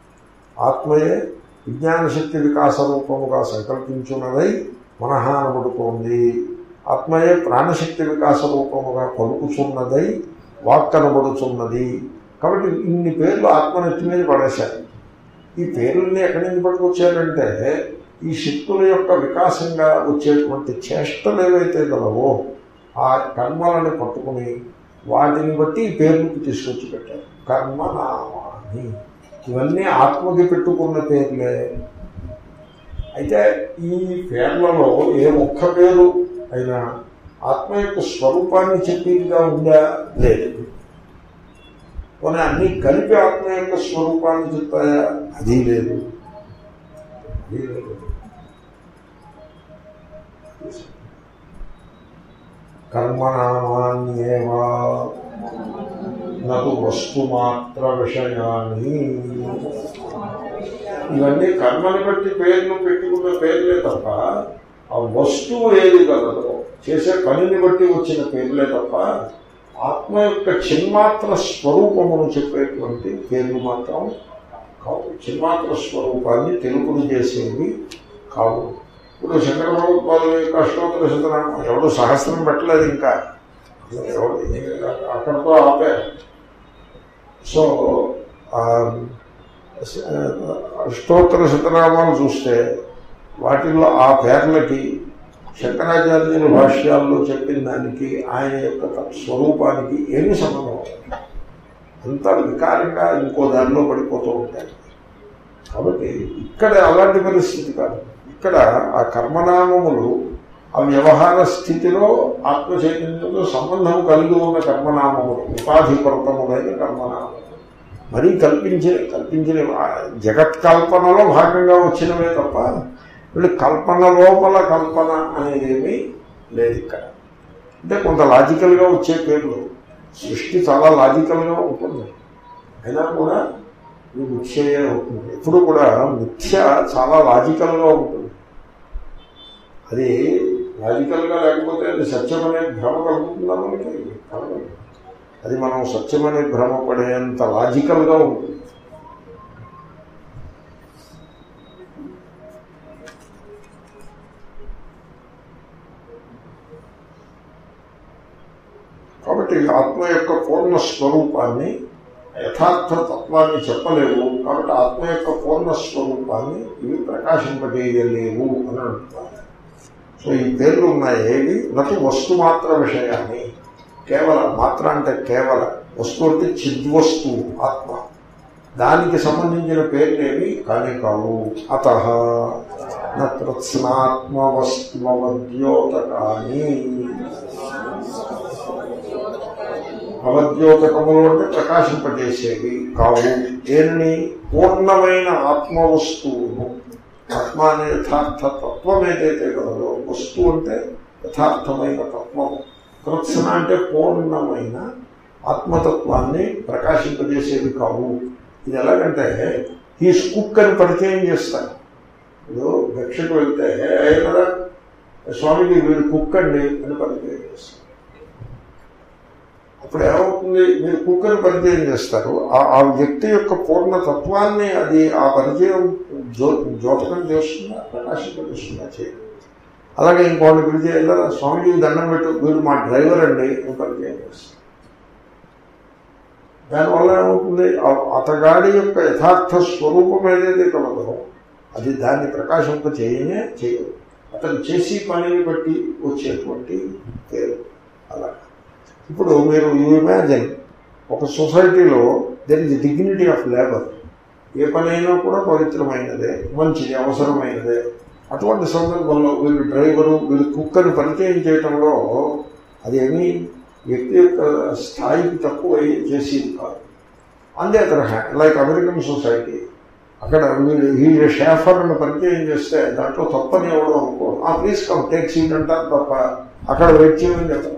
ఆత్మయే విజ్ఞాన శక్తి వికాస రూపముగా సంకల్పించున్నదై మనహ అనబడుతోంది ఆత్మయే ప్రాణశక్తి వికాస రూపముగా పలుకుచున్నదై వాక్ అనబడుచున్నది కాబట్టి ఇన్ని పేర్లు ఆత్మనెత్తి మీద పడేశారు ఈ పేర్లన్నీ ఎక్కడి నుంచి పట్టుకొచ్చారంటే ఈ శక్తుల యొక్క వికాసంగా వచ్చేటువంటి చేష్టలు ఏవైతే గలవో ఆ కర్మలను పట్టుకుని వాటిని బట్టి ఈ పేర్లకు తీసుకొచ్చి పెట్టారు కర్మ నామాని ఇవన్నీ ఆత్మకి పెట్టుకున్న పేర్లే అయితే ఈ పేర్లలో ఏ ఒక్క పేరు అయినా ఆత్మ యొక్క స్వరూపాన్ని చెప్పేదిగా ఉందా లేదు కొన్ని అన్ని కలిపి ఆత్మ యొక్క స్వరూపాన్ని చెప్తాయా అది లేదు అది లేదు కర్మనామాన్యేవా నటు వస్తుమాత్ర విషయాన్ని ఇవన్నీ కర్మని బట్టి పేర్లు పెట్టుకున్న పేర్లే తప్ప ఆ వస్తువు ఏది కలదో చేసే పనిని బట్టి వచ్చిన పేర్లే తప్ప ఆత్మ యొక్క చిన్మాత్ర స్వరూపమును చెప్పేటువంటి పేర్లు మాత్రం కావు చిన్మాత్ర స్వరూపాన్ని తెలుపుడు చేసేవి కావు ఇప్పుడు శంకర భగవత్పాదుల యొక్క అష్టోత్తర శతనామం ఎవడు సహస్రం పెట్టలేదు ఇంకా ఎవడు అక్కడితో ఆపారు సో ఆ, అష్టోత్తర శతనామాలు చూస్తే వాటిల్లో ఆ పేర్లకి శంకరాచార్యుల భాష్యాల్లో చెప్పిన దానికి ఆయన యొక్క తత్ స్వరూపానికి ఏమి సంబంధం అంత వికారంగా ఇంకో దారిలో పడిపోతూ ఉంటాయి కాబట్టి ఇక్కడ అలాంటి పరిస్థితి కాదు ఇక్కడ ఆ కర్మనామములు ఆ వ్యవహార స్థితిలో ఆత్మ చైతన్యంతో సంబంధం కలిగి ఉన్న కర్మనామములు ఉపాధికృతములైన కర్మనామములు మరీ కల్పించే కల్పించిన ఆ జగత్ కల్పనలో భాగంగా వచ్చినవే తప్ప వీళ్ళు కల్పన లోపల కల్పన అనేది ఏమీ లేదు ఇక్కడ అంటే కొంత లాజికల్గా వచ్చే పేర్లు సృష్టి చాలా లాజికల్గా ఉంటుంది అయినా కూడా ఇది మిథ్యయే అవుతుంది ఎప్పుడు కూడా మిథ్య చాలా లాజికల్గా ఉంటుంది అది లాజికల్గా లేకపోతే అది సత్యమనే భ్రమ కలుగుతుందా మనకి కలగదు అది మనం సత్యమనే భ్రమపడేంత లాజికల్గా ఉంటుంది కాబట్టి ఆత్మ యొక్క పూర్ణ స్వరూపాన్ని యథార్థ తత్వాన్ని చెప్పలేవు కాబట్టి ఆత్మ యొక్క పూర్ణ స్వరూపాన్ని ఇవి ప్రకాశింపజేయలేవు అని అంటున్నారు సో ఈ పేర్లు ఉన్నాయి ఏవి నటు వస్తు మాత్ర విషయాన్ని కేవల మాత్ర అంటే కేవల వస్తువు అంటే చిద్వస్తువు ఆత్మ దానికి సంబంధించిన పేర్లేవి కానీ కావు అత నత్రత్స్నాత్మవస్త్వద్యోతకాని అవద్యోతకములు అంటే ప్రకాశింపజేసేవి కావు దేనిని పూర్ణమైన ఆత్మ వస్తువును ఆత్మ అనే యథార్థ తత్వం ఏదైతే కలదో వస్తువు అంటే యథార్థమైన తత్వము కృత్సన అంటే పూర్ణమైన ఆత్మతత్వాన్ని ప్రకాశింపజేసేవి కావు ఇది ఎలాగంటే ఈ కుక్ అని పరిచయం చేస్తాను ఇప్పుడు భిక్షకు వెళ్తే కదా స్వామికి వీడు కుక్ అండి అని పరిచయం చేస్తాను అప్పుడు ఏమవుతుంది మీరు కుక్కని పరిచయం చేస్తారు ఆ- ఆ వ్యక్తి యొక్క పూర్ణ తత్వాన్ని అది ఆ పరిచయం జో జోటకం చేస్తుందా ప్రకాశింపజేస్తుందా చేయదు అలాగే ఇంకోటి పిలిచి వెళ్ళరా స్వామిజీ దండం పెట్టు వీడు మా డ్రైవర్ అండి అని పరిచయం చేస్తారు దానివల్ల ఏమవుతుంది ఆ- అతగాడి యొక్క యథార్థ స్వరూపం ఏదైతే కలదో అది దాన్ని ప్రకాశింప చేయనే చేయదు అతను చేసి పనిని బట్టి వచ్చేటువంటి పేరు అలా ఇప్పుడు మీరు యూ ఇమాజిన్ ఒక సొసైటీలో there is dignity of labour ఏ పనైనా కూడా పవిత్రమైనదే మంచిది అవసరమైనదే అటువంటి సందర్భంలో వీళ్ళు డ్రైవరు వీళ్ళు కుక్కని పరిచయం చేయటంలో అదేమీ వ్యక్తి యొక్క స్థాయికి తక్కువ చేసేది కాదు అందే తరహా లైక్ అమెరికన్ సొసైటీ అక్కడ వీళ్ళు ఈ షేఫర్ని పరిచయం చేస్తే దాంట్లో తప్పని ఎవడో అనుకో ఆ ప్లీజ్ కమ్ టేక్ సీట్ అంటారు తప్ప అక్కడ వెయిట్ చేయమని చెప్తారు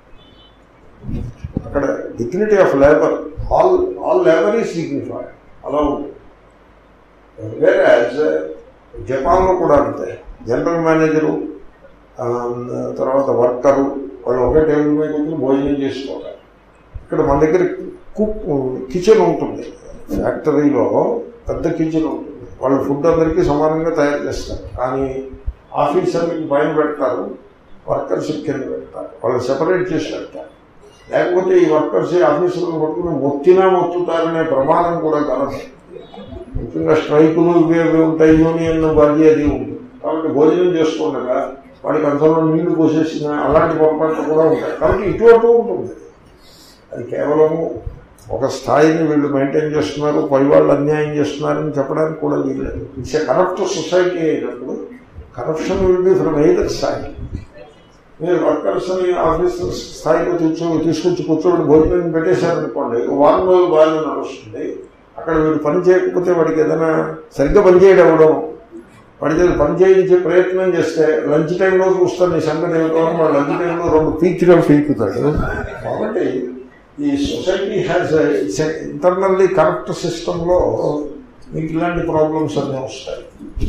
అక్కడ dignity of labour all all labour is dignified అలా ఉంది వేరే జపాన్లో కూడా అంతే జనరల్ మేనేజరు ఆ, తర్వాత వర్కరు వాళ్ళు ఒకే టేబుల్ మీద కూర్చొని భోజనం చేసుకోవాలి ఇక్కడ మన దగ్గర కుక్ కిచెన్ ఉంటుంది ఫ్యాక్టరీలో పెద్ద కిచెన్ ఉంటుంది వాళ్ళు ఫుడ్ అందరికీ సమానంగా తయారు చేస్తారు కానీ ఆఫీసర్లకి పైన పెడతారు వర్కర్స్ కింద పెడతారు వాళ్ళు సెపరేట్ చేసి పెడతారు లేకపోతే ఈ వర్కర్స్ ఆఫీసులను పట్టుకుని మొత్తినా మొత్తుతారనే ప్రమాదం కూడా కలదు ముఖ్యంగా స్ట్రైకులు ఇవి ఇవి ఉంటాయి యూనియన్ బది అది ఉంది కాబట్టి భోజనం చేసుకోండగా వాడికి అంతలో నీళ్లు పోసేసిన అలాంటి పొరపాట్లు కూడా ఉంటాయి కాబట్టి ఇటువంటి ఉంటుంది అది కేవలము ఒక స్థాయిని వీళ్ళు మెయింటైన్ చేస్తున్నారు పై వాళ్ళు అన్యాయం చేస్తున్నారని చెప్పడానికి కూడా వీల్లేదు ఇట్స్ ఏ కరప్ట్ సొసైటీ అయినప్పుడు corruption will be from either side మీరు వర్కర్స్ని ఆఫీస్ స్థాయిలో తీర్చు తీసుకొచ్చి కూర్చోబెట్టి భోజనం పెట్టేశారనుకోండి ఓ వారం రోజులు బాగానే నడుస్తుంది అక్కడ వీడు పని చేయకపోతే వాడికి ఏదైనా సరిగ్గా పని చేయడం ఇవ్వడం వాడి దగ్గర పని చేయించే ప్రయత్నం చేస్తే లంచ్ టైంలో చూస్తాను ఈ సంగతి ఏమిటో అని వాడు లంచ్ టైంలో రెండు పీక్చడం పీకుతాడు కాబట్టి ఈ సొసైటీ హ్యాస్ ఇంటర్నల్లీ కరెక్ట్ సిస్టంలో మీకు ఇలాంటి ప్రాబ్లమ్స్ అన్నీ వస్తాయి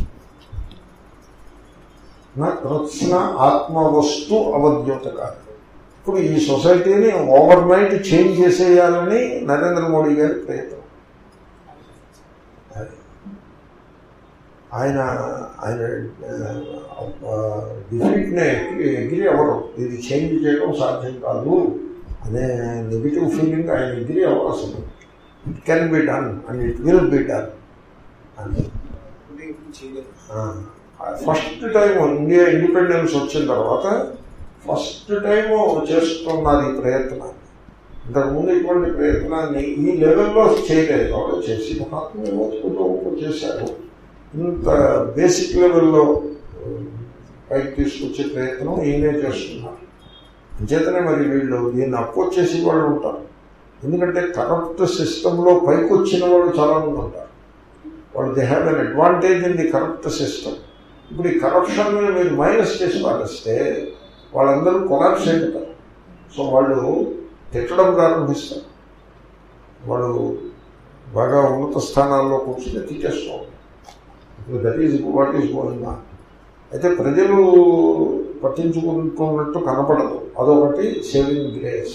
నా కృత్స్న ఆత్మవస్తు అవద్యోత కాదు ఇప్పుడు ఈ సొసైటీని ఓవర్ నైట్ చేంజ్ చేసేయాలని నరేంద్ర మోడీ గారి ప్రయత్నం అది. ఆయన ఆయన డిఫీట్ని ఎగ్రీ అవ్వడం ఇది చేంజ్ చేయడం సాధ్యం కాదు అనే నెగిటివ్ ఫీలింగ్ ఆయన ఎగ్రీ అవ్వరు అసలు it can be done and it will be done అని ఫస్ట్ టైం ఇండియా ఇండిపెండెన్స్ వచ్చిన తర్వాత ఫస్ట్ టైం చేస్తున్నారు ఈ ప్రయత్నాన్ని ఇంతకుముందు ఇటువంటి ప్రయత్నాన్ని ఈ లెవెల్లో చేయలేదు వాళ్ళు చేసి మహాత్మ ఏమో చేశారు ఇంత బేసిక్ లెవెల్లో పైకి తీసుకొచ్చే ప్రయత్నం ఈయనే చేస్తున్నారు అంచేతనే మరి వీళ్ళు దీన్ని అప్పొచ్చేసి వాళ్ళు ఉంటారు ఎందుకంటే కరప్ట్ సిస్టంలో పైకి వచ్చిన వాళ్ళు చాలా మంది ఉంటారు వాళ్ళు they have an advantage in the corrupt system ఇప్పుడు ఈ కరప్షన్ మీరు మైనస్ చేసి పాటిస్తే వాళ్ళందరూ కొలాప్స్ అయిపోతారు సో వాళ్ళు తిట్టడం ప్రారంభిస్తారు వాళ్ళు బాగా ఉన్నత స్థానాల్లో కూర్చుని తిట్టేస్తూ ఉంటారు ఇప్పుడు that is what is going on అయితే ప్రజలు పట్టించుకుంటున్నట్టు కనపడదు అదొకటి సేవింగ్ గ్రేస్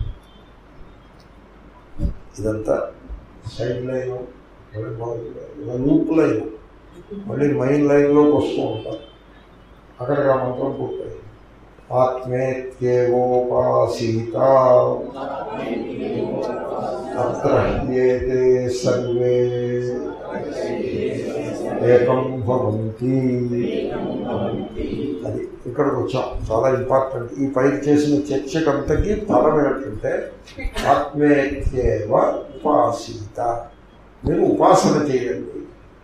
ఇదంతా సైడ్ లైన్ లూప్ లైన్ మళ్ళీ మైన్ లైన్లోకి వస్తూ ఉంటారు అక్కడికి ఆ మంత్రం పూర్తయింది ఆత్మేత్యేవోపాసీత అత్రహ్యేతే సర్వే ఏకం భవంతి అది ఇక్కడికి వచ్చాం చాలా ఇంపార్టెంట్ ఈ పైకి చేసిన చర్చకంతకి ఫలం ఏంటంటే ఆత్మేత్యేవ ఉపాసీత మీరు ఉపాసన చేయండి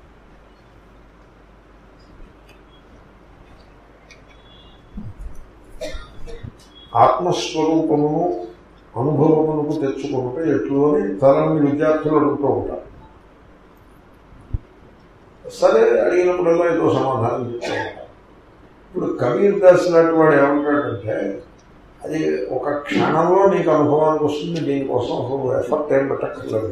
ఆత్మస్వరూపమును అనుభవమునకు తెచ్చుకుంటే ఎట్లు అని తలని విద్యార్థులు అడుగుతూ ఉంటారు సరే అడిగినప్పుడల్లా ఏదో సమాధానం చెప్తూ ఉంటారు ఇప్పుడు కబీర్ దాస్ లాంటి వాడు ఏమంటాడంటే అది ఒక క్షణంలో నీకు అనుభవానికి వస్తుంది దీనికోసం అసలు ఎఫర్ట్ ఏం పెట్టక్కర్లేదు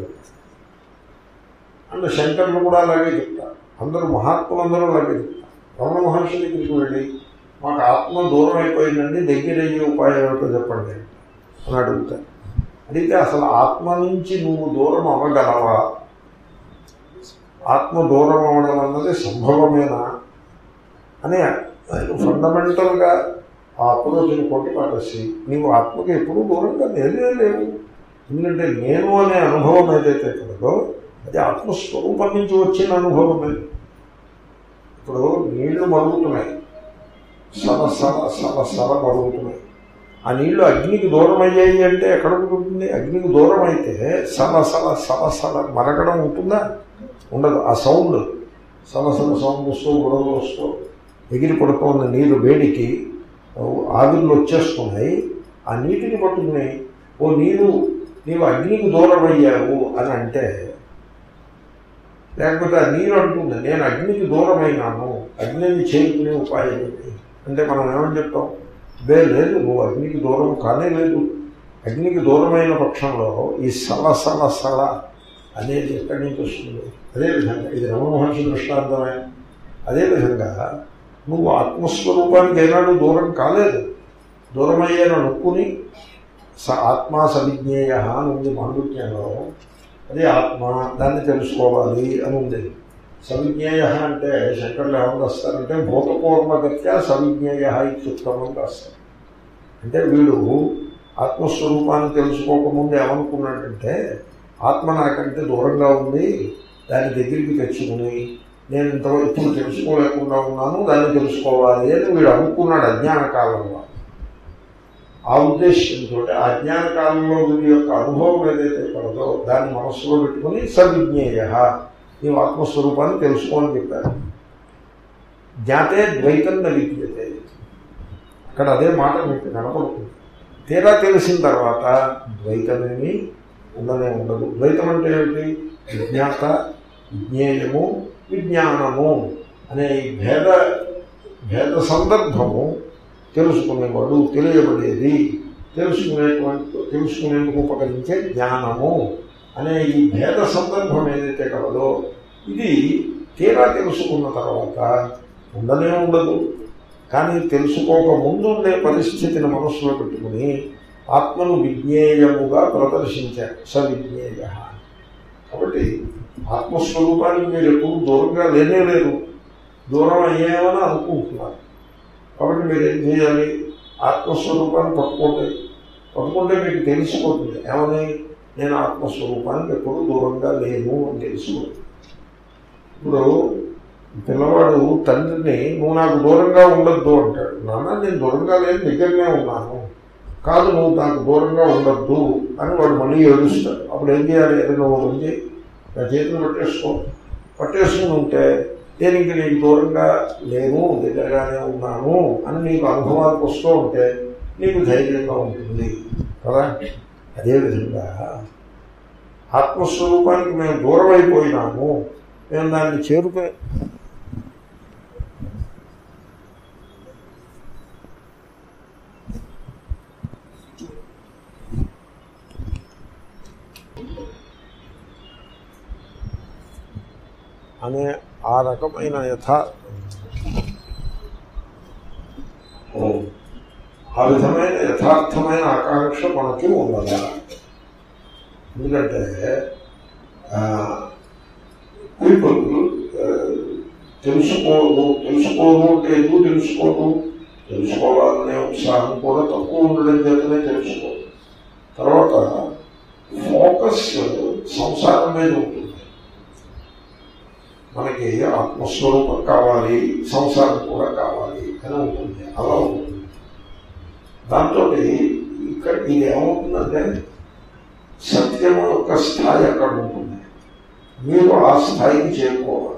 అంటే శంకర్లు కూడా అలాగే చెప్తారు అందరూ మహాత్ములందరూ అలాగే చెప్తారు రమణ మహర్షి దగ్గరికి వెళ్ళి మాకు ఆత్మ దూరం అయిపోయిందండి దగ్గర అయ్యే ఉపాయం ఏమిటో చెప్పండి అని అడుగుతారు అడిగితే అసలు ఆత్మ నుంచి నువ్వు దూరం అవ్వగలవా ఆత్మ దూరం అవ్వడం అన్నది సంభవమేనా అని ఆయన ఫండమెంటల్గా ఆ అప్రోచ్ని కొట్టి పారేసి నీవు ఆత్మకి ఎప్పుడూ దూరంగా నేనే లేవు ఎందుకంటే నేను అనే అనుభవం ఏదైతే కలదో అది ఆత్మస్వరూపం నుంచి వచ్చిన అనుభవమే ఇప్పుడు నీళ్లు మరుగుతున్నాయి సల సల సల సల మరుగుతున్నాయి ఆ నీళ్లు అగ్నికి దూరం అయ్యాయి అంటే ఎక్కడ ఉంటుంది అగ్నికి దూరం అయితే సల సల సల సల మరగడం ఉంటుందా ఉండదు ఆ సౌండ్ సల సల సౌండ్ వస్తూ గొడవలు వస్తూ ఎగిరి పడుతున్న నీరు వేడికి ఆవిర్లు వచ్చేస్తున్నాయి ఆ నీటిని పట్టుకుని ఓ నీరు నీవు అగ్నికి దూరం అయ్యావు అని అంటే లేకపోతే ఆ నీరు అంటుంది నేను అగ్నికి దూరమైనాను అగ్నిని చేరుకునే ఉపాయం ఏంటి అంటే మనం ఏమని చెప్తాం బే లేదు నువ్వు అగ్నికి దూరం కానే లేదు అగ్నికి దూరమైన పక్షంలో ఈ సల సల సల అనేది ఎక్కడి నుంచి వస్తుంది అదేవిధంగా ఇది రమణ మహర్షి దృష్టాంతమే అదేవిధంగా నువ్వు ఆత్మస్వరూపానికి ఏనాడు దూరం కాలేదు దూరం అయ్యాను అనుకుని స ఆత్మా సవిజ్ఞేయ అని ఉంది మాండుక్యంలో అదే ఆత్మ దాన్ని తెలుసుకోవాలి అని ఉంది సవిజ్ఞేయ అంటే శంకర్లు ఏమని రాస్తారంటే భూతపూర్వగత్యా సవిజ్ఞేయ ఇత్యుక్తమని రాస్తారు అంటే వీడు ఆత్మస్వరూపాన్ని తెలుసుకోకముందు ఏమనుకున్నాడంటే ఆత్మ నాకంటే దూరంగా ఉంది దాని దగ్గరికి తెచ్చుకుని నేను ఇంతవరకు ఇప్పుడు తెలుసుకోలేకుండా ఉన్నాను దాన్ని తెలుసుకోవాలి అని వీడు అనుకున్నాడు అజ్ఞాన కాలంలో ఆ ఉద్దేశంతో ఆ అజ్ఞాన కాలంలో వీడి యొక్క అనుభవం ఏదైతే కలదో దాన్ని మనస్సులో పెట్టుకుని సవిజ్ఞేయ నీవు ఆత్మస్వరూపాన్ని తెలుసుకోని చెప్పారు జ్ఞాతే ద్వైతం విద్యతే అక్కడ అదే మాట మీకు కనపడుతుంది తీరా తెలిసిన తర్వాత ద్వైతమేమి ఉండనే ఉండదు ద్వైతం అంటే ఏమిటి విజ్ఞాత విజ్ఞేయము విజ్ఞానము అనే ఈ భేద భేద సందర్భము తెలుసుకునేవాడు తెలియబడేది తెలుసుకునేటువంటి తెలుసుకునేందుకు ఉపకరించే జ్ఞానము అనే ఈ భేద సందర్భం ఏదైతే కలదో ఇది తీరా తెలుసుకున్న తర్వాత ఉండనే ఉండదు కానీ తెలుసుకోక ముందు ఉండే పరిస్థితిని మనస్సులో పెట్టుకుని ఆత్మను విజ్ఞేయముగా ప్రదర్శించారు సవిజ్ఞేయ కాబట్టి ఆత్మస్వరూపానికి మీరు ఎప్పుడు దూరంగా లేనే లేరు దూరం అయ్యామని అనుకుంటున్నారు కాబట్టి మీరు ఏం చేయాలి ఆత్మస్వరూపాన్ని పట్టుకోండి పట్టుకుంటే మీకు తెలిసిపోతుంది ఏమని నేను ఆత్మస్వరూపానికి ఎప్పుడు దూరంగా లేను అని తెలుసుకోండి ఇప్పుడు పిల్లవాడు తండ్రిని నువ్వు నాకు దూరంగా ఉండొద్దు అంటాడు నాన్న నేను దూరంగా లేని దగ్గరనే ఉన్నాను కాదు నువ్వు నాకు దూరంగా ఉండొద్దు అని వాడు మళ్ళీ ఏడుస్తాడు అప్పుడు ఏం చేయాలి ఏదైనా ఒక ఉంది నా చేతులు పట్టేసుకో పట్టేసుకుని ఉంటే నేను ఇంక నీకు దూరంగా లేను దగ్గరగానే ఉన్నాను అని నీకు అనుభవానికి వస్తూ ఉంటే నీకు ధైర్యంగా ఉంటుంది కదా అదేవిధంగా ఆత్మస్వరూపానికి మేము దూరం అయిపోయినాము మేము దాన్ని చేరుకునే అనే ఆ రకమైన యథా ఆ విధమైన యథార్థమైన ఆకాంక్ష మనకి ఉన్నదా ఎందుకంటే పీపుల్ తెలుసుకోదు తెలుసుకోదు అంటే ఎందుకు తెలుసుకోదు తెలుసుకోవాలనే ఉత్సాహం కూడా తక్కువ ఉండడం చేతనే తెలుసుకోదు తర్వాత ఫోకస్ సంసారం మీద ఉంటుంది మనకి ఆత్మస్వరూపం కావాలి సంసారం కూడా కావాలి అని ఉంటుంది అలా ఉంటుంది దాంతో ఇక్కడ ఇది ఏమవుతుందంటే సత్యం యొక్క స్థాయి అక్కడ ఉంటుంది మీరు ఆ స్థాయికి చేరుకోవాలి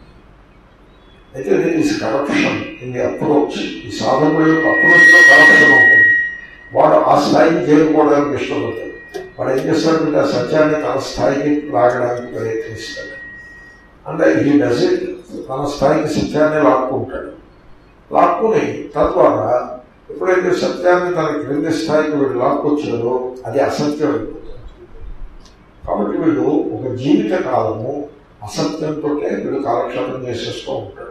అయితే this corruption in the approach ఈ సాధకుడు యొక్క అప్రోచ్లో కరప్షన్ ఉంటుంది వాడు ఆ స్థాయికి చేరుకోవడానికి ఇష్టపడతాడు వాడు ఏం చేస్తాడంటే ఆ సత్యాన్ని తన స్థాయికి లాగడానికి ప్రయత్నిస్తాడు అంటే ఈ డజ్ ఇట్ తన స్థాయికి సత్యాన్ని లాక్కుంటాడు లాక్కుని తద్వారా ఎప్పుడైతే సత్యాన్ని తన క్రింది స్థాయికి వీడు లాక్కొచ్చాడో అది అసత్యం అయిపోతుంది కాబట్టి వీడు ఒక జీవిత కాలము అసత్యంతో వీడు కాలక్షేపం చేసేస్తూ ఉంటాడు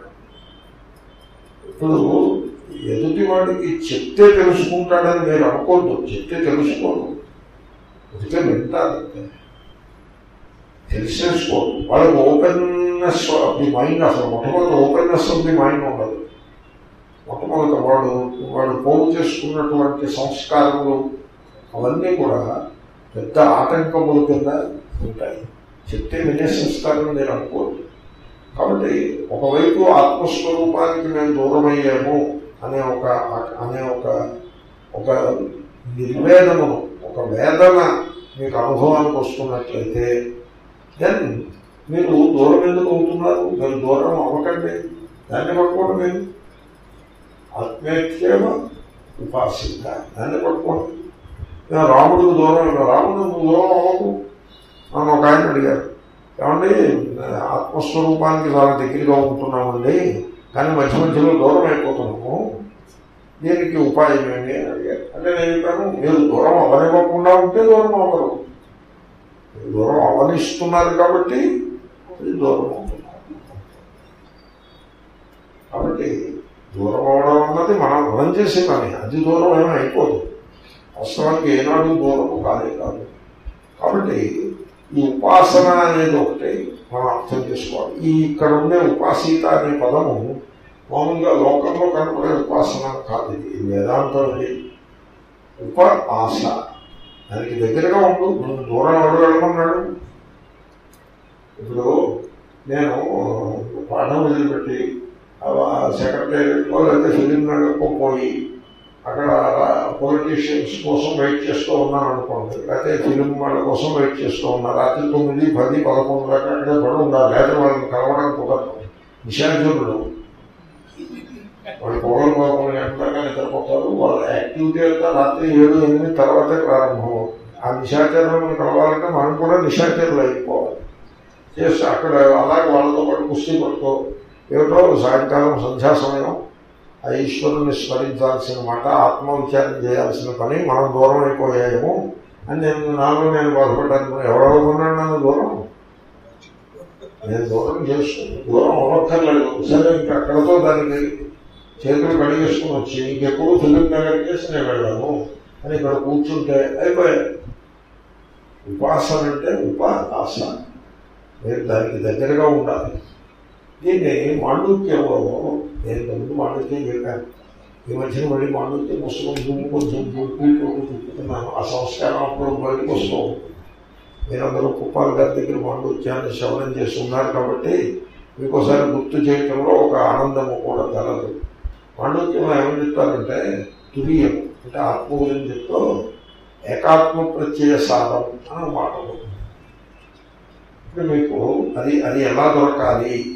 ఇప్పుడు ఎదుటి వాడికి చెప్తే తెలుసుకుంటాడని మీరు అనుకోవద్దు చెప్తే తెలుసుకోదు ఉడితే వింటారు తెలిసేసుకోదు వాళ్ళకి ఓపెన్నెస్ ఆఫ్ ది మైండ్ అసలు మొట్టమొదటి ఓపెన్నెస్ ఆఫ్ ది మైండ్ ఉండదు మొట్టమొదట వాడు వాడు పోగు చేసుకున్నటువంటి సంస్కారములు అవన్నీ కూడా పెద్ద ఆటంకముల కింద ఉంటాయి చెప్తే వినేసిస్తారని నేను అనుకోదు కాబట్టి ఒకవైపు ఆత్మస్వరూపానికి మేము దూరమయ్యాము అనే ఒక అనే ఒక ఒక నిర్వేదనము ఒక వేదన మీకు అనుభవానికి వస్తున్నట్లయితే దెన్ మీరు దూరం ఎందుకు అవుతున్నారు మీరు దూరం అవ్వకండి దాన్ని పట్టుకోండి మీరు ఆత్మేత్యేమ ఉపాసిత దాన్ని పట్టుకోండి నేను రాముడికి దూరం రాముడు దూరం అవ్వకు నన్ను ఒక ఆయన అడిగారు ఏమండి ఆత్మస్వరూపానికి చాలా దగ్గరగా ఉంటున్నామండి కానీ మధ్య మధ్యలో దూరం అయిపోతున్నాము దీనికి ఉపాయం ఏంటి అని అడిగారు అంటే నేను చెప్పాను మీరు దూరం అవ్వనివ్వకుండా ఉంటే దూరం అవ్వరు మీరు దూరం అవనిస్తున్నారు కాబట్టి మీరు దూరం అవుతున్నారు కాబట్టి దూరం అవడం అన్నది మనం మనం చేసే పని అది దూరం ఏమీ అయిపోదు వాస్తవానికి ఏనాడు దూరము కాదే కాదు కాబట్టి ఈ ఉపాసన అనేది ఒకటి మనం అర్థం చేసుకోవాలి ఈ ఇక్కడ ఉండే ఉపాసీత అనే పదము మామూలుగా లోకంలో కనపడే ఉపాసన కాదు ఇది ఇది వేదాంతం ఇది ఉప ఆశ దానికి దగ్గరగా ఉండు నువ్వు దూరం ఎవరు వెళ్ళమన్నాడు ఇప్పుడు నేను పాఠం వదిలిపెట్టి సెక్రటేరియట్లో లేకపోతే ఫిలిం నగర్కో పోయి అక్కడ పొలిటీషియన్స్ కోసం వెయిట్ చేస్తూ ఉన్నాను అనుకోండి లేకపోతే ఫిలిం వాళ్ళ కోసం వెయిట్ చేస్తూ ఉన్నారు రాత్రి తొమ్మిది పది పదకొండు దాకా అక్కడే పడి ఉండాలి లేకపోతే వాళ్ళని కలవడం కుదరదు నిశాచరులు వాళ్ళు పొగలు పదకొండు గంటల దాకా నిద్రపోతారు వాళ్ళ యాక్టివిటీ అంతా రాత్రి ఏడు ఎనిమిది తర్వాతే ప్రారంభం ఆ నిశాచరులను కలవాలంటే మనం కూడా నిశాచరులు అయిపోవాలి చేస్తే అక్కడ అలాగే వాళ్ళతో పాటు కుస్తీ పడుతూ ఏమిటో సాయంకాలం సంధ్యా సమయం ఆ ఈశ్వరుని స్మరించాల్సిన మాట ఆత్మవిచారం చేయాల్సిన పని మనం దూరం అయిపోయాము అని నేను నాలో నేను బాధపడ్డాను ఎవరెవరున్నాడు నన్ను దూరం నేను దూరం చేస్తున్నాను దూరం అవ్వక్కర్లేదు సరే ఇంకా అక్కడతో దానికి చేతులు కడిగేసుకుని వచ్చి ఇంకెప్పుడు ఫిలిం నగర్ చేసి నేను వెళ్ళాను అని ఇక్కడ కూర్చుంటే అయిపోయాయి ఉపాసన అంటే ఉపాస మీరు దానికి దగ్గరగా ఉండాలి దీన్ని మాండూక్యంలో నేను ముందు మాండూక్యం చెప్పాను ఈ మధ్యన మళ్ళీ మాండూక్యం పుస్తకం దుమ్ము కొంచెం దుమ్ము తిప్పుతున్నాను ఆ సంస్కారం అప్పుడు బయటకు వస్తూ ఉంటుంది మీరందరూ కుప్పాల గారి దగ్గర మాండూక్యాన్ని శ్రవణం చేసి ఉన్నారు కాబట్టి మీకు ఒకసారి గుర్తు చేయటంలో ఒక ఆనందము కూడా కలదు మాండూక్యంలో ఏమని చెప్తారంటే తురియం అంటే ఆత్మ గురించి చెప్తూ ఏకాత్మ ప్రత్యయ సాధం అని మాట ఉంటుంది ఇప్పుడు మీకు అది అది ఎలా దొరకాలి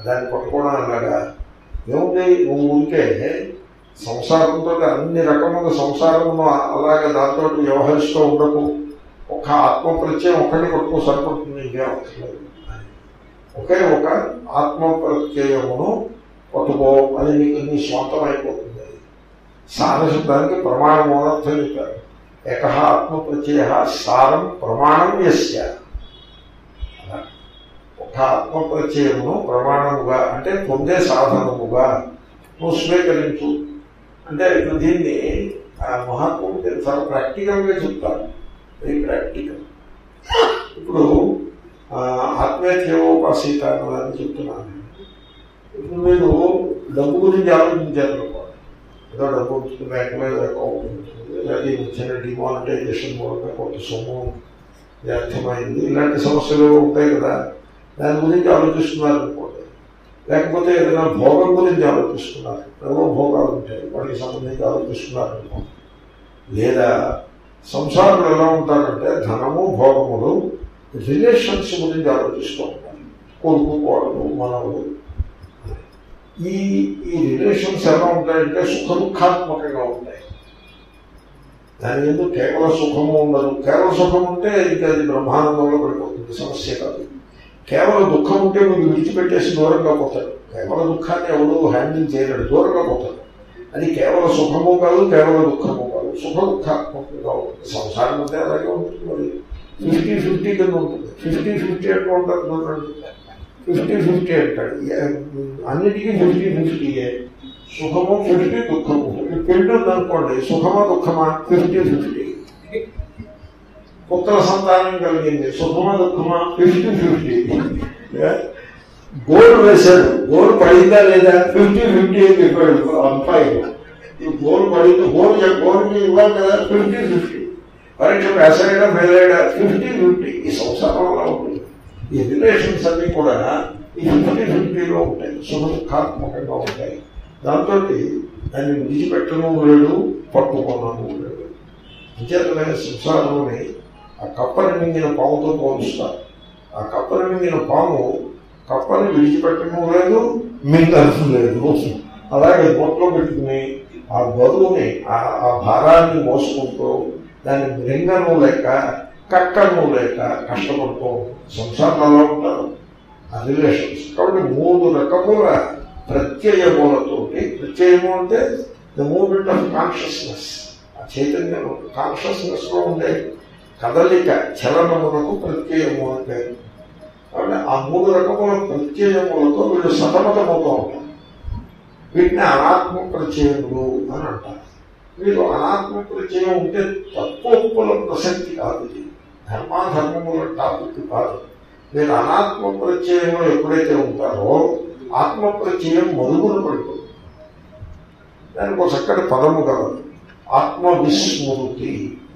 దాన్ని పట్టుకోవడం అలాగా ఏముంది నువ్వు ఉంటే సంసారంతో అన్ని రకముల సంసారమును అలాగే దాంతో వ్యవహరిస్తూ ఉండకు ఒక ఆత్మ ప్రత్యయం ఒక్కటి పట్టుకో సరిపడుతుంది ఇంకేం అవసరం లేదు ఒకే ఒక ఆత్మ ప్రత్యయమును పట్టుకో అది నీకు నీ స్వంతం అయిపోతుంది సారశబ్దానికి ప్రమాణం అనర్థం చెప్పారు ఏక ఆత్మ ప్రత్యయ సారం ప్రమాణం యస్య అలా. ఒక ఆత్మ ప్రత్యయమును ప్రమాణముగా అంటే పొందే సాధనముగా నువ్వు స్వీకరించు అంటే ఇప్పుడు దీన్ని ఆ మహాత్ముడు చాలా ప్రాక్టికల్గా చెప్తారు వెరీ ప్రాక్టికల్ ఇప్పుడు ఆ, ఆత్మేత్యోపాసీత అని చెప్తున్నాను నేను. ఇప్పుడు మీరు డబ్బు గురించి ఆలోచించారు అనుకోండి. ఏదో డబ్బు ఉంటుంది బ్యాంకులో ఏదో అకౌంట్ ఉంటుంది లేదా ఈ చిన్న డిమానిటైజేషన్ మూలంగా కొంత సొమ్ము వ్యర్థమైంది ఇలాంటి సమస్యలు ఉంటాయి కదా దాని గురించి ఆలోచిస్తున్నారు అనుకోండి లేకపోతే ఏదైనా భోగం గురించి ఆలోచిస్తున్నారు ఏవో భోగాలు ఉంటాయి వాటికి సంబంధించి ఆలోచిస్తున్నారు అనుకోండి లేదా సంసారంలో ఎలా ఉంటారంటే ధనము భోగములు రిలేషన్స్ గురించి ఆలోచిస్తూ ఉంటారు కొడుకు కోడలు మనవులు ఈ ఈ రిలేషన్స్ ఎలా ఉంటాయంటే సుఖ దుఃఖాత్మకంగా ఉంటాయి దాని ఎందుకు కేవల సుఖము ఉండదు కేవల సుఖం ఉంటే ఇంకా అది బ్రహ్మానందంలో పడిపోతుంది సమస్య కాదు కేవల దుఃఖం ఉంటే మీరు విడిచిపెట్టేసి దూరంగా పోతాడు కేవల దుఃఖాన్ని ఎవరు హ్యాండిల్ చేయలేడు దూరంగా పోతాడు అది కేవల సుఖము కాదు కేవల దుఃఖము కాదు సుఖ దుఃఖాత్మకంగా ఉంటుంది సంసారం అంటే అలాగే ఉంటుంది మరి ఫిఫ్టీ ఫిఫ్టీ కింద ఉంటుంది ఫిఫ్టీ ఫిఫ్టీ ఎట్లా ఉంటుంది చూడండి ఫిఫ్టీ ఫిఫ్టీ అంటాడు ఏ- అన్నిటికీ ఫిఫ్టీ ఫిఫ్టీయే సుఖము ఫిఫ్టీ దుఃఖము పెళ్ళి ఉందనుకోండి సుఖమా దుఃఖమా ఫిఫ్టీ ఫిఫ్టీ పుత్ర సంతానం కలిగింది సుఖమా దుఃఖమా ఫిఫ్టీ ఫిఫ్టీ గోల్ వేశాడు గోల్ పడిందా లేదా ఫిఫ్టీ ఫిఫ్టీ అని చెప్పాడు అంపాయి గోల్ పడింది గోల్ గోల్ మీద ఇవ్వాలి కదా ఫిఫ్టీ ఫిఫ్టీ పరీక్ష పాస్ అయ్యాడా ఫెయిల్ అయ్యాడా ఫిఫ్టీ ఫిఫ్టీ ఈ సంసారం అలా ఉంటుంది ఈ రిలేషన్స్ అన్ని కూడా ఈ ఫిఫ్టీ ఫిఫ్టీలో ఉంటాయి సుఖ దుఃఖాత్మకంగా ఉంటాయి దాంతో దాన్ని విడిచిపెట్టడం లేడు పట్టుకోవడం లేదు అంచేతమైన సంసారంలోని ఆ కప్పని మింగిన పాముతో పోలుస్తారు ఆ కప్పని మింగిన పాము కప్పని విడిచిపెట్టడం లేదు మింగడం లేదు అలాగే బొట్లో పెట్టుకుని ఆ బరువుని ఆ ఆ భారాన్ని మోసుకుంటూ దాన్ని మృంగను లేక కక్కను లేక కష్టపడుతూ సంసారంలో ఉంటారు ఆ రిలేషన్స్ కాబట్టి మూడు రకముల ప్రత్యయములతోటి ప్రత్యయము అంటే ద మూమెంట్ ఆఫ్ కాన్షియస్నెస్ ఆ చైతన్యం కాన్షియస్నెస్ లో ఉండే కదలిక చలనములకు ప్రత్యయము అంటే కాబట్టి ఆ మూడు రకముల ప్రత్యయములతో వీళ్ళు సతమతమవుతూ ఉంటారు వీటిని అనాత్మ ప్రత్యయములు అని అంటారు మీరు అనాత్మ ప్రత్యయం ఉంటే తత్వోప్పుల ప్రసక్తి కాదు ఇది ధర్మాధర్మముల టాపిక్ కాదు మీరు అనాత్మ ప్రత్యయంలో ఎప్పుడైతే ఉంటారో ఆత్మ ప్రత్యయం మరుగున పడిపోతుంది దానికి ఒక చక్కటి పదము కలదు ఆత్మ విస్మృతి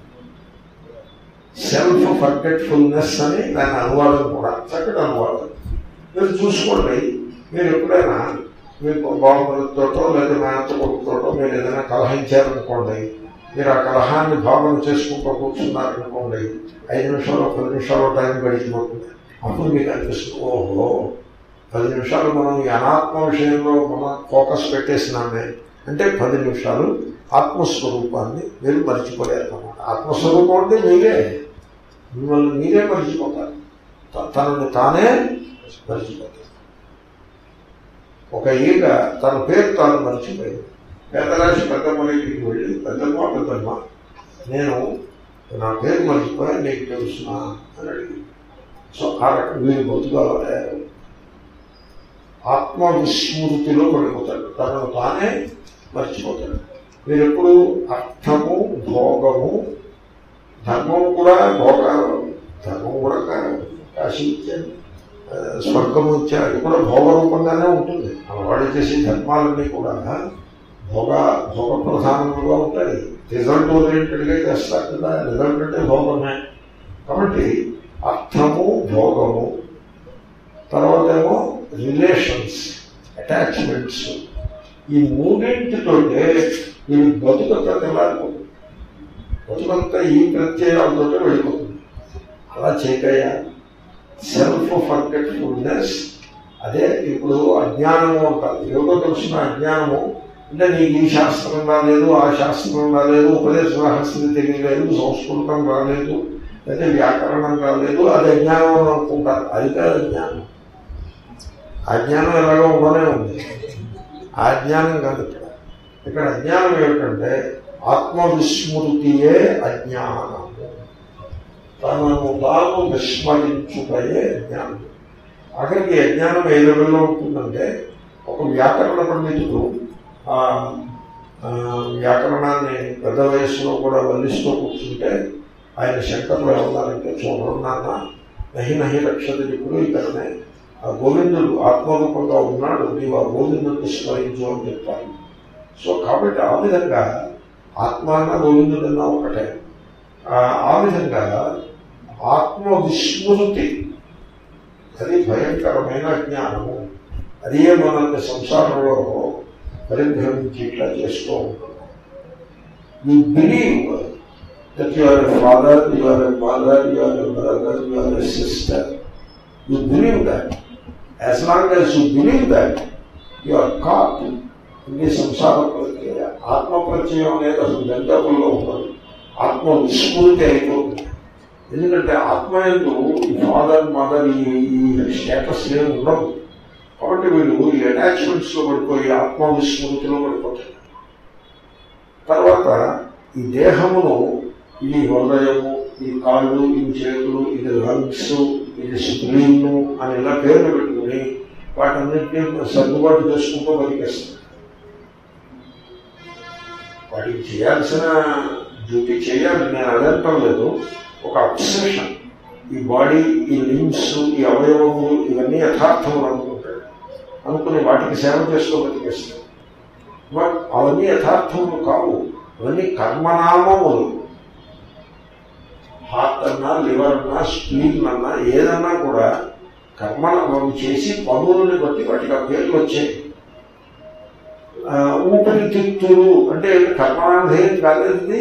సెల్ఫ్ ఫర్గెట్ఫుల్నెస్ అని దాని అనువాదం కూడా చక్కటి అనువాదం మీరు చూసుకోండి మీరు ఎప్పుడైనా మీకు బాబులతోటో లేదా మేనత్త కొడుకుతోటో మీరు ఏదైనా కలహించారనుకోండి మీరు ఆ కలహాన్ని భావన చేసుకుంటూ కూర్చున్నారనుకోండి ఐదు నిమిషాలు పది నిమిషాలు టైం గడిచిపోతుంది అప్పుడు మీకు అనిపిస్తుంది ఓహో పది నిమిషాలు మనం ఈ అనాత్మ విషయంలో మనం ఫోకస్ పెట్టేసినామే అంటే పది నిమిషాలు ఆత్మస్వరూపాన్ని మీరు మర్చిపోయారు అన్నమాట ఆత్మస్వరూపం అంటే మీరే మిమ్మల్ని మీరే మర్చిపోతారు త- తనను తానే మర్చిపోతారు ఒక ఈగ తన పేరు తాను మర్చిపోయింది పెద్దరాశి పెద్దమ్మ దగ్గరికి వెళ్ళి పెద్దమ్మ పెద్దమ్మ నేను నా పేరు మర్చిపోయా నీకు తెలుసునా అని అడిగింది సో ఆ రకం వీరు బతుకాలే ఆత్మ విస్మృతిలో పడిపోతాడు తనను తానే మర్చిపోతాడు మీరు ఎప్పుడు అర్థము భోగము ధర్మము కూడా భోగ ధర్మం కూడా కా- కాశీ ఇచ్చాడు ఆ, స్వర్గము ఇచ్చాడు అది కూడా భోగ రూపంగానే ఉంటుంది వాడు చేసే ధర్మాలన్నీ కూడా భోగ భోగ ప్రధానములుగా ఉంటాయి రిజల్ట్ ఓరియంటెడ్గా చేస్తారు కదా రిజల్ట్ అంటే భోగమే కాబట్టి అర్థము భోగము తర్వాత ఏమో రిలేషన్స్ అటాచ్మెంట్స్ ఈ మూడింటితోటే ఈ బతుకంతా తెల్లారిపోతుంది బతుకంతా ఈ ప్రత్యయాలతో వెళ్ళిపోతుంది అలా చేయకయ్యా సెల్ఫ్ ఫర్గెట్ఫుల్నెస్ అదే ఇప్పుడు అజ్ఞానము అంటారు ఏదో తెలిసిన అజ్ఞానము అంటే నీకు ఈ శాస్త్రం రాలేదు ఆ శాస్త్రం రాలేదు ఉపదేశ రహస్యం తెలియలేదు సంస్కృతం రాలేదు అయితే వ్యాకరణం రాలేదు అది అజ్ఞానం అని అనుకుంటారు అది కాదు అజ్ఞానం అజ్ఞానం ఎలాగో ఉండనే ఉంది ఆ జ్ఞానం కాదు ఇక్కడ ఇక్కడ అజ్ఞానం ఏమిటంటే ఆత్మవిస్మృతియే అజ్ఞానము తనను తాను విస్మరించుటయే జ్ఞానం అక్కడికి అజ్ఞానం ఏ లెవెల్లో ఉంటుందంటే ఒక వ్యాకరణ పండితుడు ఆ ఆ, వ్యాకరణాన్ని పెద్ద వయస్సులో కూడా వల్లిస్తూ కూర్చుంటే ఆయన శంకర్లు ఏమన్నారంటే చూడండి నాన్న నహి నహి రక్షత ఇప్పుడు ఇక్కడనే ఆ గోవిందుడు ఆత్మరూపంగా ఉన్నాడు నీవు ఆ గోవిందుడిని స్మరించు అని చెప్తారు సో కాబట్టి ఆ విధంగా ఆత్మ అన్న గోవిందుడన్నా ఒకటే ఆ ఆ విధంగా ఆత్మ విస్మృతి అది భయంకరమైన అజ్ఞానము అదే మనల్ని సంసారంలో పరిభ్రమించి ఇట్లా చేస్తూ ఉంటుంది you believe that you are a father you are a mother you are a brother you are a sister you believe that as long as you believe that you are caught ఇది సంసార ప్రక్రియ ఆత్మ ప్రత్యయం అనేది అసలు గంటకుల్లో ఉండదు ఆత్మ విస్మృతి అయిపోతుంది ఎందుకంటే ఆత్మ ఎందు ఈ ఫాదర్ మదర్ ఈ ఈ స్టేటస్ ఏమి ఉండదు కాబట్టి వీళ్ళు ఈ అటాచ్మెంట్స్ లో పడిపోయి ఆత్మ విస్మృతిలో పడిపోతారు తర్వాత ఈ దేహమును ఇది హృదయము ఈ కాళ్ళు ఇది చేతులు ఇది లంగ్స్ ఇది స్ప్లీన్ అని ఇలా పేర్లు పెట్టుకుని వాటన్నిటిని సర్దుబాటు చేసుకుంటూ బతికేస్తారు వాటికి చేయాల్సిన డ్యూటీ చేయాలి నేను అదంతం లేదు ఒక అబ్సెషన్ ఈ బాడీ ఈ లిమ్స్ ఈ అవయవములు ఇవన్నీ యథార్థములు అనుకుంటాడు అనుకుని వాటికి సేవ చేస్తూ బతికేస్తాడు బట్ అవన్నీ యథార్థములు కావు అవన్నీ కర్మనామములు హార్ట్ అన్నా లివర్ అన్నా స్ప్లీన్ అన్నా ఏదన్నా కూడా కర్మ అవి చేసి పనులని బట్టి వాటికి ఆ పేర్లు వచ్చాయి ఆ, ఊపిరితిత్తులు అంటే కర్మనామధేయం కాలేదు ఇది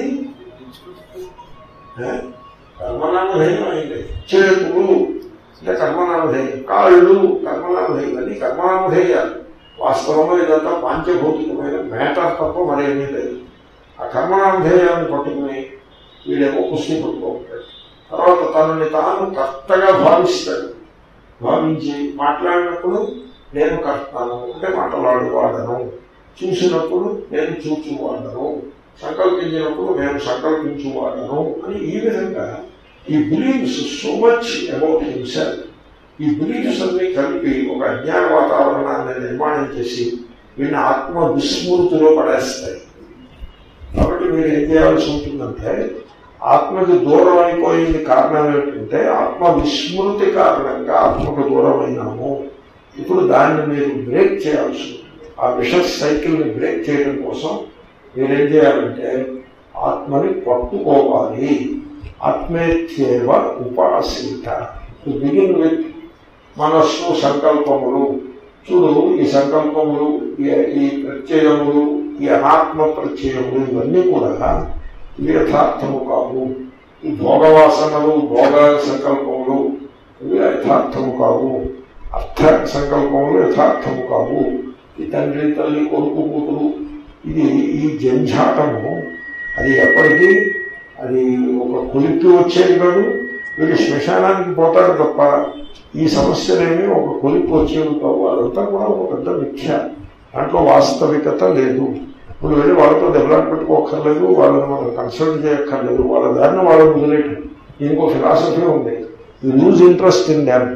ఏ? కర్మనామధేయం అయింది చేతులు అంటే కర్మనామధేయం కాళ్ళు కర్మనామధేయం అన్ని కర్మనామధేయాలు వాస్తవంలో ఇదంతా పాంచభౌతికమైన మేటర్ తప్ప మరేమీ లేదు ఆ కర్మనామధేయాన్ని పట్టుకుని వీడేమో కుస్తీ పట్టుకో ఉంటాడు తర్వాత తనని తాను కర్తగా భావిస్తాడు భావించి మాట్లాడినప్పుడు నేను కర్తాను అంటే మాట్లాడు వాడను చూసినప్పుడు నేను చూచువాడను సంకల్పించినప్పుడు నేను సంకల్పించువాడను అని ఈ విధంగా ఈ believes so much about himself ఈ బిలీఫ్స్ అన్ని కలిపి ఒక అజ్ఞాన వాతావరణాన్ని నిర్మాణం చేసి వీడిని ఆత్మ విస్మృతిలో పడేస్తాయి కాబట్టి మీరు ఏం చేయాల్సి ఉంటుందంటే ఆత్మకి దూరం అయిపోయింది కారణం ఏంటంటే ఆత్మ విస్మృతి కారణంగా ఆత్మకు దూరం అయినాము ఇప్పుడు దాన్ని మీరు బ్రేక్ చేయాల్సి ఉంటుంది ఆ విషస్ సైకిల్ని బ్రేక్ చేయడం కోసం మీరేం చేయాలంటే ఆత్మని పట్టుకోవాలి ఆత్మేత్యేవ ఉపాసీత టు బిగిన్ విత్ మనస్సు సంకల్పములు చూడు ఈ సంకల్పములు ఈ- ఈ ప్రత్యయములు ఈ అనాత్మ ప్రత్యయములు ఇవన్నీ కూడా ఇవి యథార్థము కావు ఈ భోగవాసనలు భోగ సంకల్పములు ఇవి యథార్థము కావు అర్థ సంకల్పములు యథార్థము కావు ఈ తండ్రి తల్లి కొడుకు కూతురు ఇది ఈ జంఝాటము అది ఎప్పటికీ అది ఒక కొలిక్కి వచ్చేది కాదు వీడు శ్మశానానికి పోతాడు తప్ప ఈ సమస్యలేమి ఒక కొలిక్కి వచ్చేవి కావు అదంతా కూడా ఒక పెద్ద మిథ్య దాంట్లో వాస్తవికత లేదు ఇప్పుడు వెళ్ళి వాళ్ళతో దెబ్బలాట పెట్టుకోక్కర్లేదు వాళ్ళని మనం కన్సల్ట్ చేయక్కర్లేదు వాళ్ళ దారిని వాళ్ళని వదిలేయటం దీనికి ఒక ఫిలాసఫీ ఉంది you lose interest in them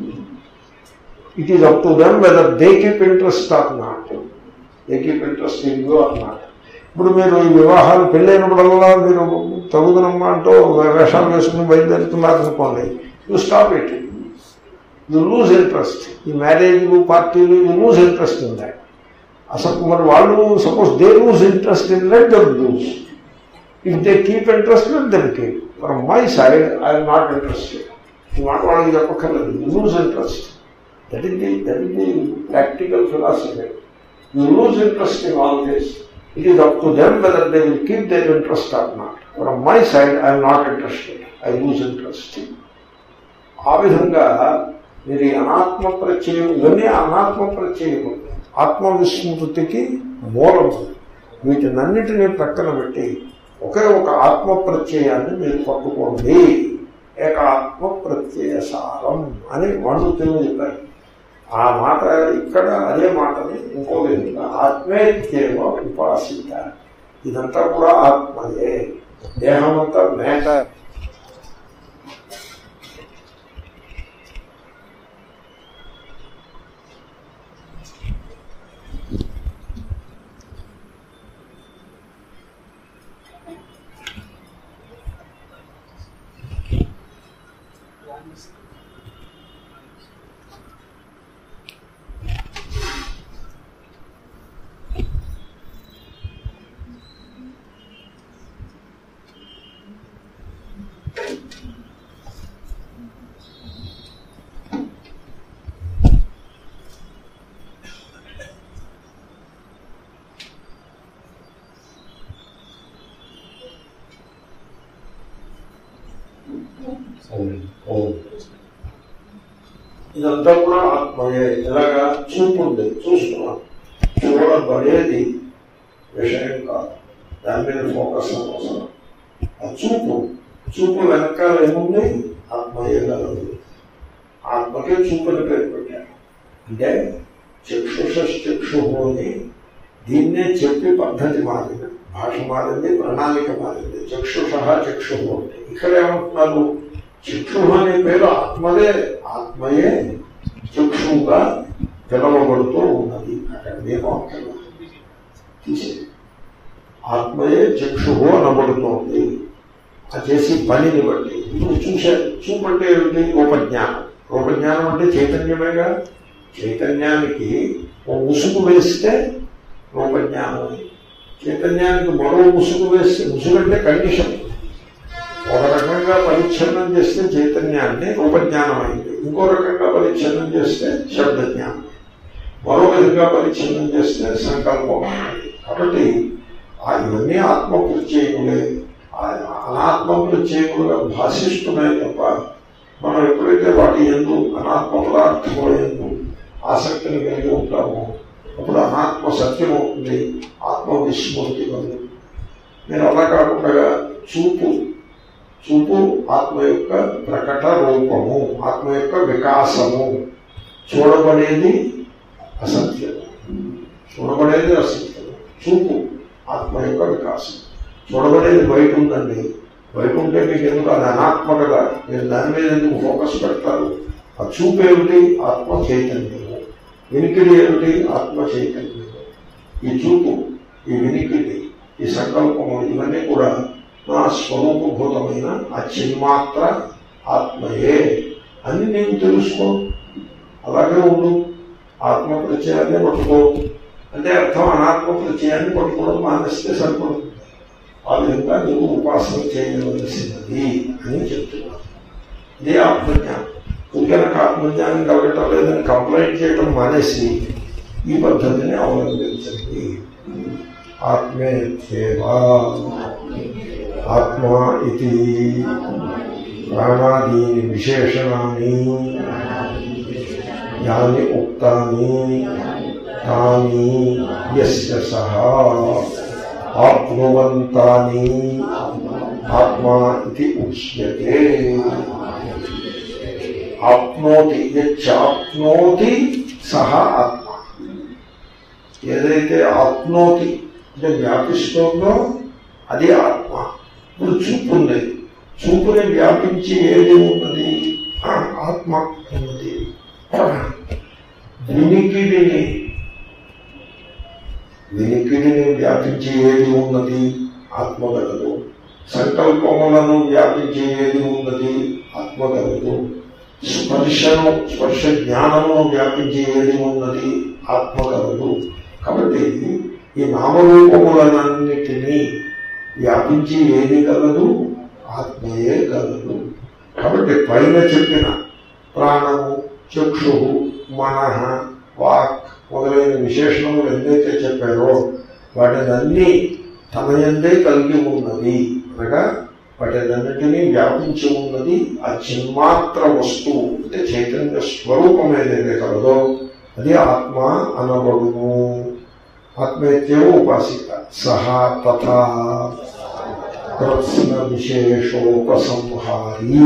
it is up to them whether they keep interest or not they keep interest in you or not ఇప్పుడు మీరు ఈ వివాహాలు పెళ్ళైనప్పుడల్లా మీరు తగుదనమ్మా అంటూ వేషాలు వేసుకుని బయలుదేరుతున్నారు అనుకోండి you stop it you lose interest ఈ మ్యారేజ్లు పార్టీలు you lose interest in that అసలు మరి వాళ్ళు suppose they lose interest in let them lose if they keep interest let them keep from my side I'm not interested ఈ మాట వాళ్ళకి చెప్పక్కర్లేదు you lose interest that is the that is the practical philosophy you lose interest in all this it is up to them whether they will keep their interest or not from my side I'm not interested I lose interest ఆ విధంగా మీరు ఈ అనాత్మ ప్రత్యయం ఇవన్నీ అనాత్మ ప్రత్యయము ఆత్మవిస్మృతికి మూలం వీటినన్నిటినీ ప్రక్కన పెట్టి ఒకే ఒక ఆత్మ ప్రత్యయాన్ని మీరు పట్టుకోండి ఏక ఆత్మ ప్రత్యయ సారం అని వాళ్ళు తెలుగు చెప్పారు ఆ మాట ఇక్కడ అదే మాటని ఇంకో విధంగా ఆత్మేత్యేవ ఉపాసిత ఇదంతా కూడా ఆత్మయే దేహం అంతా మేటర్ ఇదంతా కూడా ఆత్మయే ఇలాగా చూపు ఉంది చూస్తున్నాం చూడబడేది విషయం కాదు దాని మీద ఫోకస్ అవసరం ఆ చూపు చూపు వెనకాల ఏముంది ఆత్మయే గలదు ఆత్మకే చూపుని పేరు పెట్టారు అంటే చక్షుషక్షు అని దీన్నే చెప్పి పద్ధతి మారింది భాష మారింది ప్రణాళిక మారింది చక్షుష చక్షు అంటే ఇక్కడ ఏమంటున్నారు చక్షు అనే పేరు ఆత్మదే ఆత్మయే చక్షుగా పిలవబడుతూ ఉన్నది అక్కడ మేము అక్కడ తీసే ఆత్మయే చక్షు అనబడుతోంది ఆ చేసి పనిని బట్టి ఇప్పుడు చూశారు చూపంటే ఏమిటి రూపజ్ఞానం రూపజ్ఞానం అంటే చైతన్యమేగా చైతన్యానికి ఓ ముసుగు వేస్తే రూపజ్ఞానం చైతన్యానికి మరో ముసుగు వేస్తే ముసుగు అంటే కండిషన్ ఒక రకంగా పరిచ్ఛిన్నం చేస్తే చైతన్యాన్ని రూపజ్ఞానం అయింది ఇంకో రకంగా పరిచ్ఛిన్నం చేస్తే శబ్దజ్ఞానం మరో విధంగా పరిచ్ఛిన్నం చేస్తే సంకల్పం అయింది కాబట్టి ఆ ఇవన్నీ ఆత్మ ప్రత్యేకులే ఆ అనాత్మ ప్రత్యేకులుగా భాషిస్తున్నాయి తప్ప మనం ఎప్పుడైతే వాటి ఎందు అనాత్మ పదార్థముల ఎందు ఆసక్తిని కలిగి ఉంటామో అప్పుడు అనాత్మ సత్యం అవుతుంది ఆత్మ విస్మృతి కలుగుతుంది నేను అలా కాకుండా చూపు చూపు ఆత్మ యొక్క ప్రకట రూపము ఆత్మ యొక్క వికాసము చూడబడేది అసత్యం చూడబడేది అసత్యం చూపు ఆత్మ యొక్క వికాసం చూడబడేది బయట ఉందండి బయట ఉంటే మీకు ఎందుకు అది అనాత్మ కదా మీరు దాని మీద ఎందుకు ఫోకస్ పెడతారు ఆ చూపు ఏమిటి ఆత్మ చైతన్యము వినికిడి ఏమిటి ఆత్మ చైతన్యము ఈ చూపు ఈ వినికిడి ఈ సంకల్పము ఇవన్నీ కూడా నా స్వరూపభూతమైన ఆ చిన్మాత్ర ఆత్మయే అని నేను తెలుసుకో అలాగే ఉండు ఆత్మ ప్రత్యయాన్ని పట్టుకో అంటే అర్థం అనాత్మ ప్రత్యయాన్ని పట్టుకోవడం మానేస్తే సరిపడుతుంది ఆ విధంగా నువ్వు ఉపాసన చేయవలసినది అని చెప్తున్నాను ఇదే ఆత్మజ్ఞానం ఇంకనకు ఆత్మజ్ఞానం కలగటం లేదని కంప్లైంట్ చేయడం మానేసి ఈ పద్ధతిని అవలంబించండి ఆత్మేత్యేవా ఆత్మా ఇది ప్రాణాదీని విశేషణాన్ని యాని ఉక్తాని తాని యస్య సహా ఆప్నువంతాని ఆత్మా ఇది ఉచ్యతే ఆప్నోతి యచ్చాప్నోతి సహ ఆత్మ ఏదైతే ఆప్నోతి అంటే వ్యాపిస్తుందో అది ఆత్మ ఇప్పుడు చూపు ఉంది చూపుని వ్యాపించి ఏది ఉన్నది ఆత్మ ఉన్నది వినికిడిని వినికిడిని వ్యాపించి ఏది ఉన్నది ఆత్మగలదు సంకల్పములను వ్యాపించి ఏది ఉన్నది ఆత్మగలదు స్పర్శను స్పర్శ జ్ఞానమును వ్యాపించి ఏది ఉన్నది ఆత్మగలదు కాబట్టి ఈ నామరూపములనన్నిటినీ వ్యాపించి ఏది గలదు ఆత్మయే గలదు కాబట్టి పైన చెప్పిన ప్రాణము చక్షు మనః వాక్ మొదలైన విశేషణములు ఎందైతే చెప్పారో వాటినన్నీ తన ఎందే కలిగి ఉన్నది అనగా వాటినన్నిటినీ వ్యాపించి ఉన్నది ఆ చిన్మాత్ర వస్తువు అంటే చైతన్య స్వరూపం ఏదైతే కలదో అది ఆత్మ అనబడును ఆత్మేత్యవ ఉపాసిత సహా తథా కృత్స్న విశేషోపసంహారీ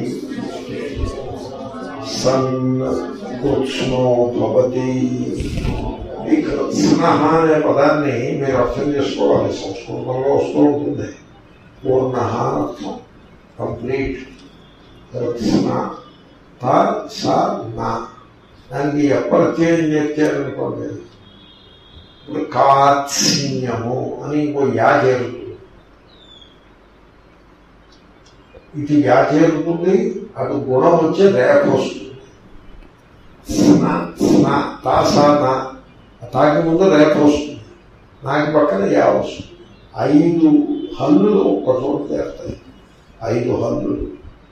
సన్ కృత్స్నో భవతి ఈ కృత్స్న అనే పదాన్ని మీరు అర్థం చేసుకోవాలి సంస్కృతంలో వస్తూ ఉంటుంది పూర్ణ అర్థం కంప్లీట్ కృత్స్న త స నా దానికి ఎప్పత్యయం చేర్చారనుకోండి ఇప్పుడు కాత్స్యము అని ఇంకో యా చేరుతుంది ఇది యా చేరుతుంది అటు గుణం వచ్చే రేఖ వస్తుంది స్న స్న తా సా నా తాకి ముందు రేఖ వస్తుంది నాకి పక్కన యా వస్తుంది ఐదు హల్లులు ఒక్క చోట చేరుతాయి ఐదు హల్లులు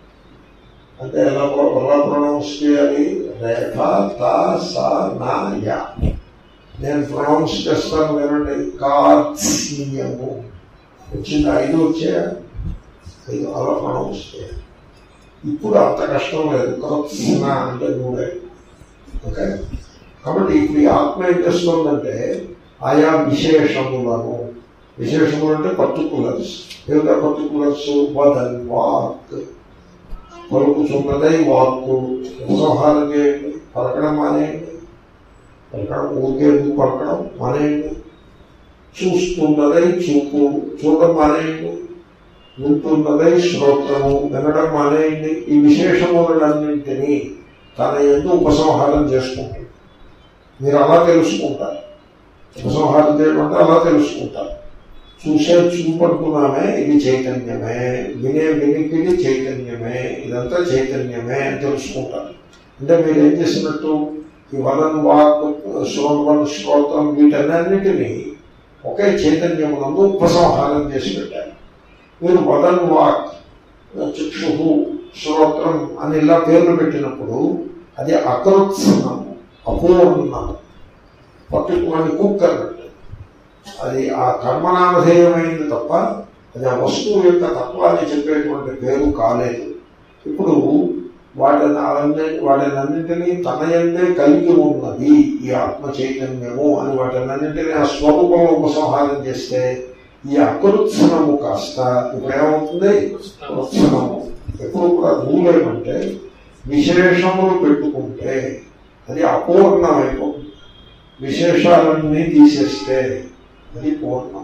అంటే ఎలా ప్రొ- ఎలా ప్రొనౌన్స్ చేయాలి రేఖ తా సా నా యా నేను ప్రొనౌన్స్ చేస్తాను వినండి కార్త్స్యము వచ్చింది ఐదు వచ్చాయా ఐదు అలా ప్రొనౌన్స్ చేయాలి ఇప్పుడు అంత కష్టం లేదు కృత్స్న అంటే మూడే ఓకే కాబట్టి ఇప్పుడు ఈ ఆత్మ ఏం చేస్తుందంటే ఆయా విశేషములను విశేషములు అంటే పర్టికులర్స్ ఏమిటా పర్టికులర్స్ వదన్ వాక్ పలుకుచున్నదై వాక్కు ఉపసంహారం చేయండి పలకడం మానేయండి పలకడం ఊరికే ఎందుకు పలకడం మానేయండి చూస్తున్నదై చూపు చూడడం మానేయండి వింటున్నదై శ్రోత్రము వినడం మానేయండి ఈ విశేషములన్నింటినీ తన ఎందు ఉపసంహారం చేసుకుంటుంది మీరు అలా తెలుసుకుంటారు ఉపసంహారం చేయడం అంటే అలా తెలుసుకుంటారు చూసే చూపడుతున్నామే ఇది చైతన్యమే వినే వినికిడి చైతన్యమే ఇదంతా చైతన్యమే అని తెలుసుకుంటారు అంటే మీరు ఏం చేసినట్టు ఈ వదన్ వాక్ శ్రోవన్ శ్రోతం వీటన్నిటినీ ఒకే చైతన్యమునందు ఉపసంహారం చేసి పెట్టారు మీరు వదన్ వాక్ చక్షు శ్రోత్రం అని ఇలా పేర్లు పెట్టినప్పుడు అది అకృత్సనం అపూర్ణం పట్టుకుని కుక్ అన్నట్టు అది ఆ కర్మనామధేయమైంది తప్ప అది ఆ వస్తువు యొక్క తత్వాన్ని చెప్పేటువంటి పేరు కాలేదు ఇప్పుడు వాటిని అవన్నీ వాటినన్నింటినీ తన ఎందే కలిగి ఉన్నది ఈ ఆత్మ చైతన్యము అని వాటినన్నింటినీ ఆ స్వరూపంలో ఉపసంహారం చేస్తే ఈ అకృత్సనము కాస్త ఇప్పుడు ఏమవుతుంది కృత్సనము ఎప్పుడు కూడా రూల్ ఏమంటే విశేషములు పెట్టుకుంటే అది అపూర్ణమైపోతుంది విశేషాలన్నీ తీసేస్తే అది పూర్ణం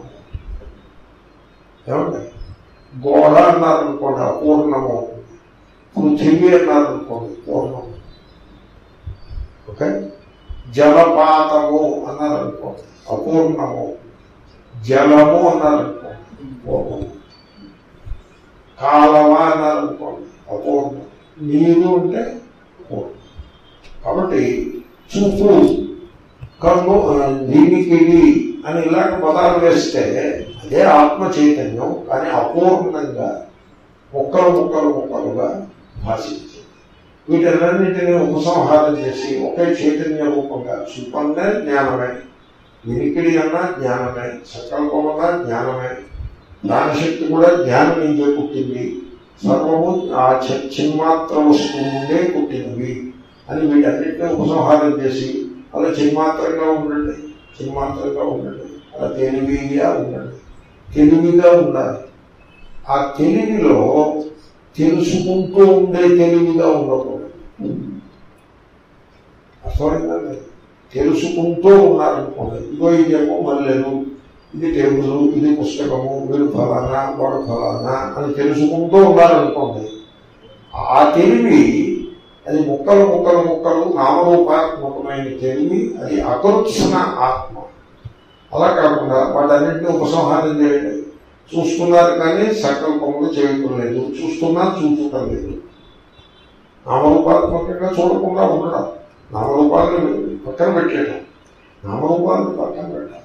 ఏమండి గోడ అన్నారనుకోండి అపూర్ణము పృథివీ అన్నారనుకోండి పూర్ణం ఓకే జలపాతము అన్నారనుకోండి అపూర్ణము జలము అన్నారనుకోండి పూర్ణము కాలవ అన్నారనుకోండి అపూర్ణం నీరు అంటే పూర్ణం కాబట్టి చూపు కన్ను దీనికిడి అని ఇలాగ పదాలు వేస్తే అదే ఆత్మ చైతన్యం కానీ అపూర్ణంగా ముక్కలు ముక్కలు ముక్కలుగా భాషించింది వీటన్నింటినీ ఉపసంహారం చేసి ఒకే చైతన్య రూపంగా చూపంగా జ్ఞానమే వినికిడి అన్నా జ్ఞానమే సంకల్పం అన్నా జ్ఞానమే ప్రాణశక్తి కూడా జ్ఞానం నుంచే పుట్టింది సర్వము ఆ చి- చిన్మాత్ర వస్తువు నుండే పుట్టినవి అని వీటన్నిటిని ఉపసంహారం చేసి అలా చిన్మాత్రంగా ఉండండి చిన్మాత్రంగా ఉండండి అలా తెలివిగా ఉండండి తెలివిగా ఉండాలి ఆ తెలివిలో తెలుసుకుంటూ ఉండే తెలివిగా ఉండకూడదు అర్థమైందండి తెలుసుకుంటూ ఉన్నారనుకోండి ఇగో ఇదేమో మల్లెలు ఇది టేబుల్ ఇది పుస్తకము వీడు ఫలానా వాడు ఫలానా అని తెలుసుకుంటూ ఉన్నారనుకోండి ఆ తెలివి అది ముక్కలు ముక్కలు ముక్కలు నామరూపాత్మకమైన తెలివి అది అకృత్సన ఆత్మ అలా కాకుండా వాటన్నింటినీ ఉపసంహారం చేయండి చూస్తున్నారు కానీ సంకల్పములు చేయటం లేదు చూస్తున్నా చూడటం లేదు నామరూపాత్మకంగా చూడకుండా ఉండడం నామరూపాలను పక్కన పెట్టేయడం నామరూపాలను పక్కన పెట్టాలి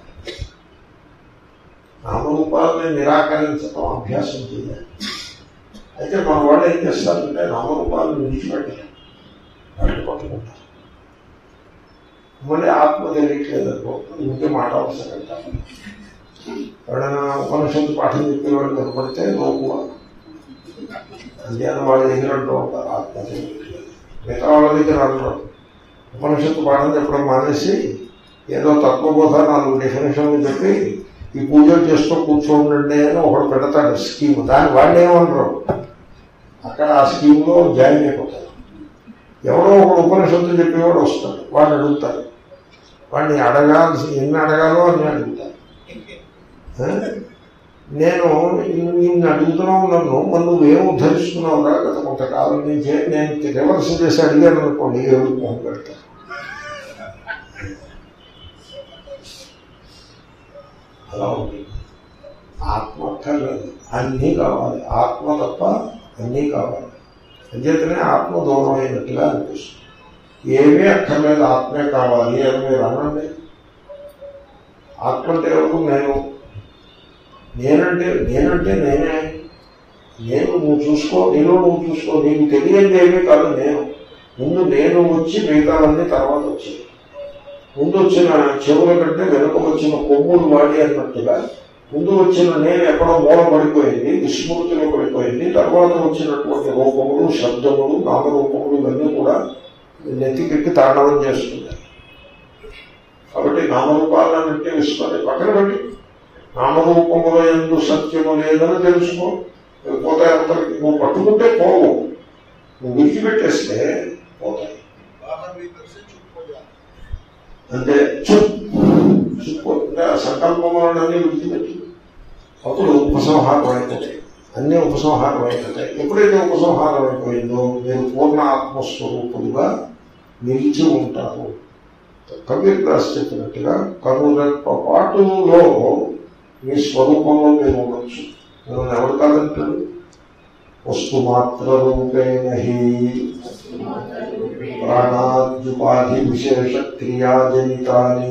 నామరూపాలని నిరాకరించడం అభ్యాసం చేయాలి అయితే మన వాళ్ళు ఏం చేస్తారంటే నామరూపాలను విడిచిపెట్టారు వాటిని పట్టుకుంటారు మళ్ళీ ఆత్మ తెలియట్లేదు అనుకో ఇంకే మాట అవసరం అంటారు ఎవడైనా ఉపనిషత్తు పాఠం చెప్పేవాడు కనపడితే లోకువ అంతేనా వాళ్ళ దగ్గర అంటూ ఉంటారు ఆత్మశక్తి మిగతా వాళ్ళ దగ్గర అంటారు ఉపనిషత్తు పాఠం చెప్పడం మానేసి ఏదో తత్వబోధ నాలుగు డెఫినేషన్లు చెప్పి ఈ పూజలు చేస్తూ కూర్చోండి అని ఒకడు పెడతాడు స్కీమ్ దాన్ని వాళ్ళు ఏమనరు అక్కడ ఆ స్కీమ్లో జాయిన్ అయిపోతారు ఎవరో ఒకడు ఉపనిషత్తు చెప్పేవాడు వస్తాడు వాడిని అడుగుతారు వాడిని అడగాల్సి ఎన్ని అడగాలో అని అడుగుతారు ఆ? నేను నిన్ను అడుగుతున్నావు నన్ను మరి నువ్వేం ఉద్ధరిస్తున్నావురా గత కొంతకాలం నుంచే నేను రివర్స్ చేసి అడిగాను అనుకోండి ఏడు మొహం పెడతా అలా ఉంది ఆత్మ అక్కర్లేదు అన్నీ కావాలి ఆత్మ తప్ప అన్నీ కావాలి అంచేతనే ఆత్మ దూరమైనట్టుగా అనిపిస్తుంది ఏమీ అక్కర్లేదు ఆత్మే కావాలి అని మీరు అనండి ఆత్మ అంటే ఎవరు నేను నేనంటే నేనంటే నేనే నేను నువ్వు చూసుకో నేను నువ్వు చూసుకో నీకు తెలియదు ఏమీ కాదు నేను ముందు నేను వచ్చి మిగతావన్నీ తర్వాత వచ్చాయి ముందు వచ్చిన చెవుల కంటే వెనుక వచ్చిన కొమ్ములు వాడి అన్నట్టుగా ముందు వచ్చిన నేను ఎక్కడో మూల పడిపోయింది విస్మృతిలో పడిపోయింది తర్వాత వచ్చినటువంటి రూపములు శబ్దములు నామరూపములు ఇవన్నీ కూడా నెత్తికెక్కి తాండవం చేస్తున్నాయి కాబట్టి నామరూపాలన్నింటినీ విస్మరి పక్కన పెట్టి నామరూపముల ఎందు సత్యము లేదని తెలుసుకో పోతే అంతరికి నువ్వు పట్టుకుంటే పోవు నువ్వు విడిచిపెట్టేస్తే పోతాయి बाहर भीतर से चुप हो जाता అంటే చుప్ చుప్ అంటే ఆ సంకల్పములన్నీ విడిచిపెట్టి అప్పుడు ఉపసంహారం అయిపోతాయి అన్ని ఉపసంహారం అయిపోతాయి ఎప్పుడైతే ఉపసంహారం అయిపోయిందో మీరు పూర్ణ ఆత్మస్వరూపులుగా నిలిచి ఉంటారు కబీర్ దాస్ చెప్పినట్టుగా కనురెప్ప పాటులో మీ స్వరూపంలో మీరు ఉండొచ్చు మిమ్మల్ని ఎవరు కాదంటారు వస్తు మాత్ర రూపేణి ప్రాణాద్యుపాధి విశేష క్రియాజనితాని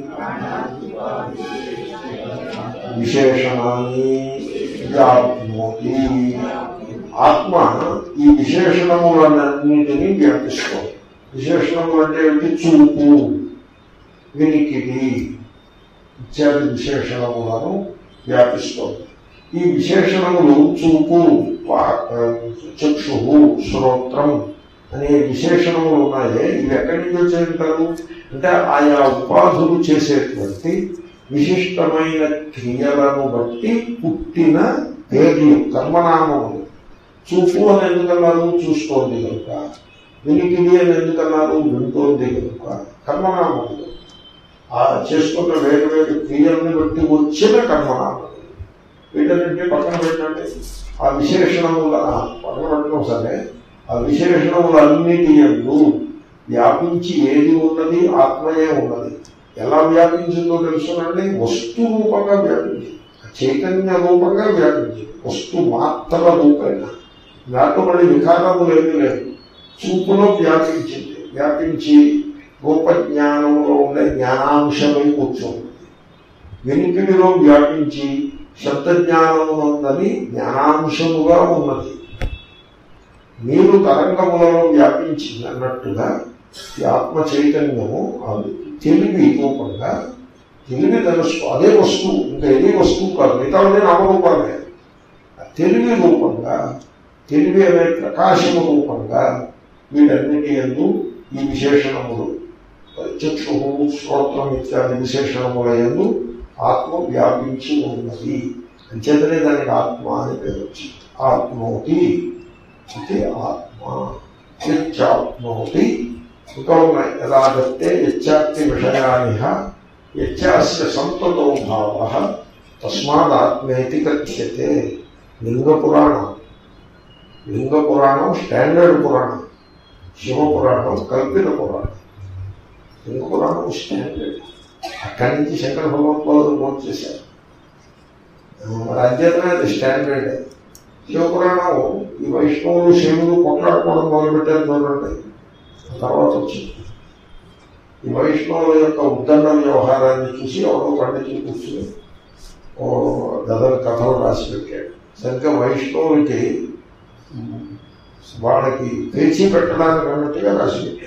విశేషణాన్ని వ్యాప్నోతి ఆత్మ ఈ విశేషణములన్నింటినీ వ్యాపిస్తుంది విశేషణములు అంటే ఏమిటి చూపు వినికిడి ఇత్యాది విశేషణములను వ్యాపిస్తుంది ఈ విశేషణములు చూపు వా- చక్షు శ్రోత్రం అనే విశేషణములు ఉన్నాయే ఇవి ఎక్కడి నుంచి వచ్చేంటారు అంటే ఆయా ఉపాధులు చేసేటువంటి విశిష్టమైన క్రియలను బట్టి పుట్టిన పేర్లు కర్మనామములు చూపు అని ఎందుకన్నారు చూస్తోంది కనుక వినికిడి అని ఎందుకన్నారు వింటోంది కనుక కర్మనామములు ఆ చేసుకున్న వేరు వేరు క్రియల్ని బట్టి వచ్చిన కర్మనామములు వీటన్నింటినీ పక్కన పెట్టండి ఆ విశేషణముల ఆ, పక్కన పెట్టడం సరే ఆ విశేషణములన్నిటి ఎందు వ్యాపించి ఏది ఉన్నది ఆత్మయే ఉన్నది ఎలా వ్యాపించిందో తెలుసునండి వస్తు రూపంగా వ్యాపించింది చైతన్య రూపంగా వ్యాపించింది వస్తు మాత్ర రూపంగా దాంట్లో మళ్ళీ వికారములు ఏమీ లేదు చూపులో వ్యాపించింది వ్యాపించి రూపజ్ఞానంలో ఉండే జ్ఞానాంశమై కూర్చోంది వెనుకడిలో వ్యాపించి శబ్దజ్ఞానమునందని జ్ఞానాంశముగా ఉన్నది మీరు తరంగములలో వ్యాపించింది అన్నట్టుగా ఈ ఆత్మ చైతన్యము అది తెలివి రూపంగా తెలివి తెలుసు అదే వస్తువు ఇంకా ఏదే వస్తువు కాదు మిగతాదే నామరూపాలే ఆ తెలివి రూపంగా తెలివి అనే ప్రకాశము రూపంగా వీటన్నిటి ఎందు ఈ విశేషణములు చక్షు శ్రోత్రం ఇత్యాది విశేషణముల ఎందు ఆత్మ వ్యాపించి ఉన్నది అంచేతనే దానికి ఆత్మ అని పేరు వచ్చింది ఆత్మోతి ఇది ఆత్మ యచ్చాప్నోతి ఇంకా ఉన్నాయి ఎలా దత్తే యచ్చాప్తి విషయానిహ యచ్చాస్య సంతతో భావ తస్మాదాత్మేతి కథ్యతే లింగ పురాణం లింగ పురాణం స్టాండర్డ్ పురాణం శివ పురాణం కల్పిత పురాణం లింగ పురాణం స్టాండర్డ్ అక్కడి నుంచి శంకర భగవత్పాదులు నోట్ చేశారు మరి అధ్యతనే అది స్టాండర్డ్ శివపురాణం ఈ వైష్ణవులు శివులు కొట్లాడుకోవడం మొదలుపెట్టారు చూడండి ఆ తర్వాత వచ్చింది ఈ వైష్ణవుల యొక్క ఉద్దండ వ్యవహారాన్ని చూసి ఎవరో పండించి కూర్చుని ఓ గదల కథలు రాసి పెట్టాడు సరిగ్గా వైష్ణవులకి ఉమ్, వాళ్ళకి పేచి పెట్టడానికి అన్నట్టుగా రాసి పెట్టాడు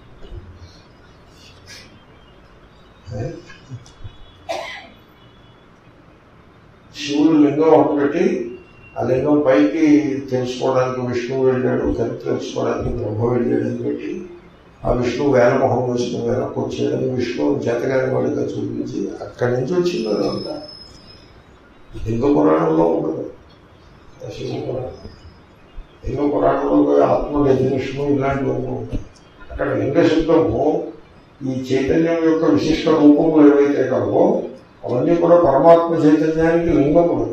ఏ? శివుడు లింగం ఒకటి పెట్టి ఆ లింగం పైకి తెలుసుకోవడానికి విష్ణువు వెళ్ళాడు కలిపి తెలుసుకోవడానికి బ్రహ్మ వెళ్ళాడు అని పెట్టి ఆ విష్ణువు వేల మొహం వేసుకుని వెనక్కి వచ్చేయడం విష్ణువు చేతగాని వాడిగా చూపించి అక్కడి నుంచి వచ్చింది అదంతా లింగ పురాణంలో ఉండదు శివ పురాణం లింగ పురాణంలో ఆత్మ డెఫినేషను ఇలాంటివన్నీ ఉంటాయి అక్కడ లింగ శబ్దము ఈ చైతన్యం యొక్క విశిష్ట రూపములు ఏవైతే కలవో అవన్నీ కూడా పరమాత్మ చైతన్యానికి లింగములు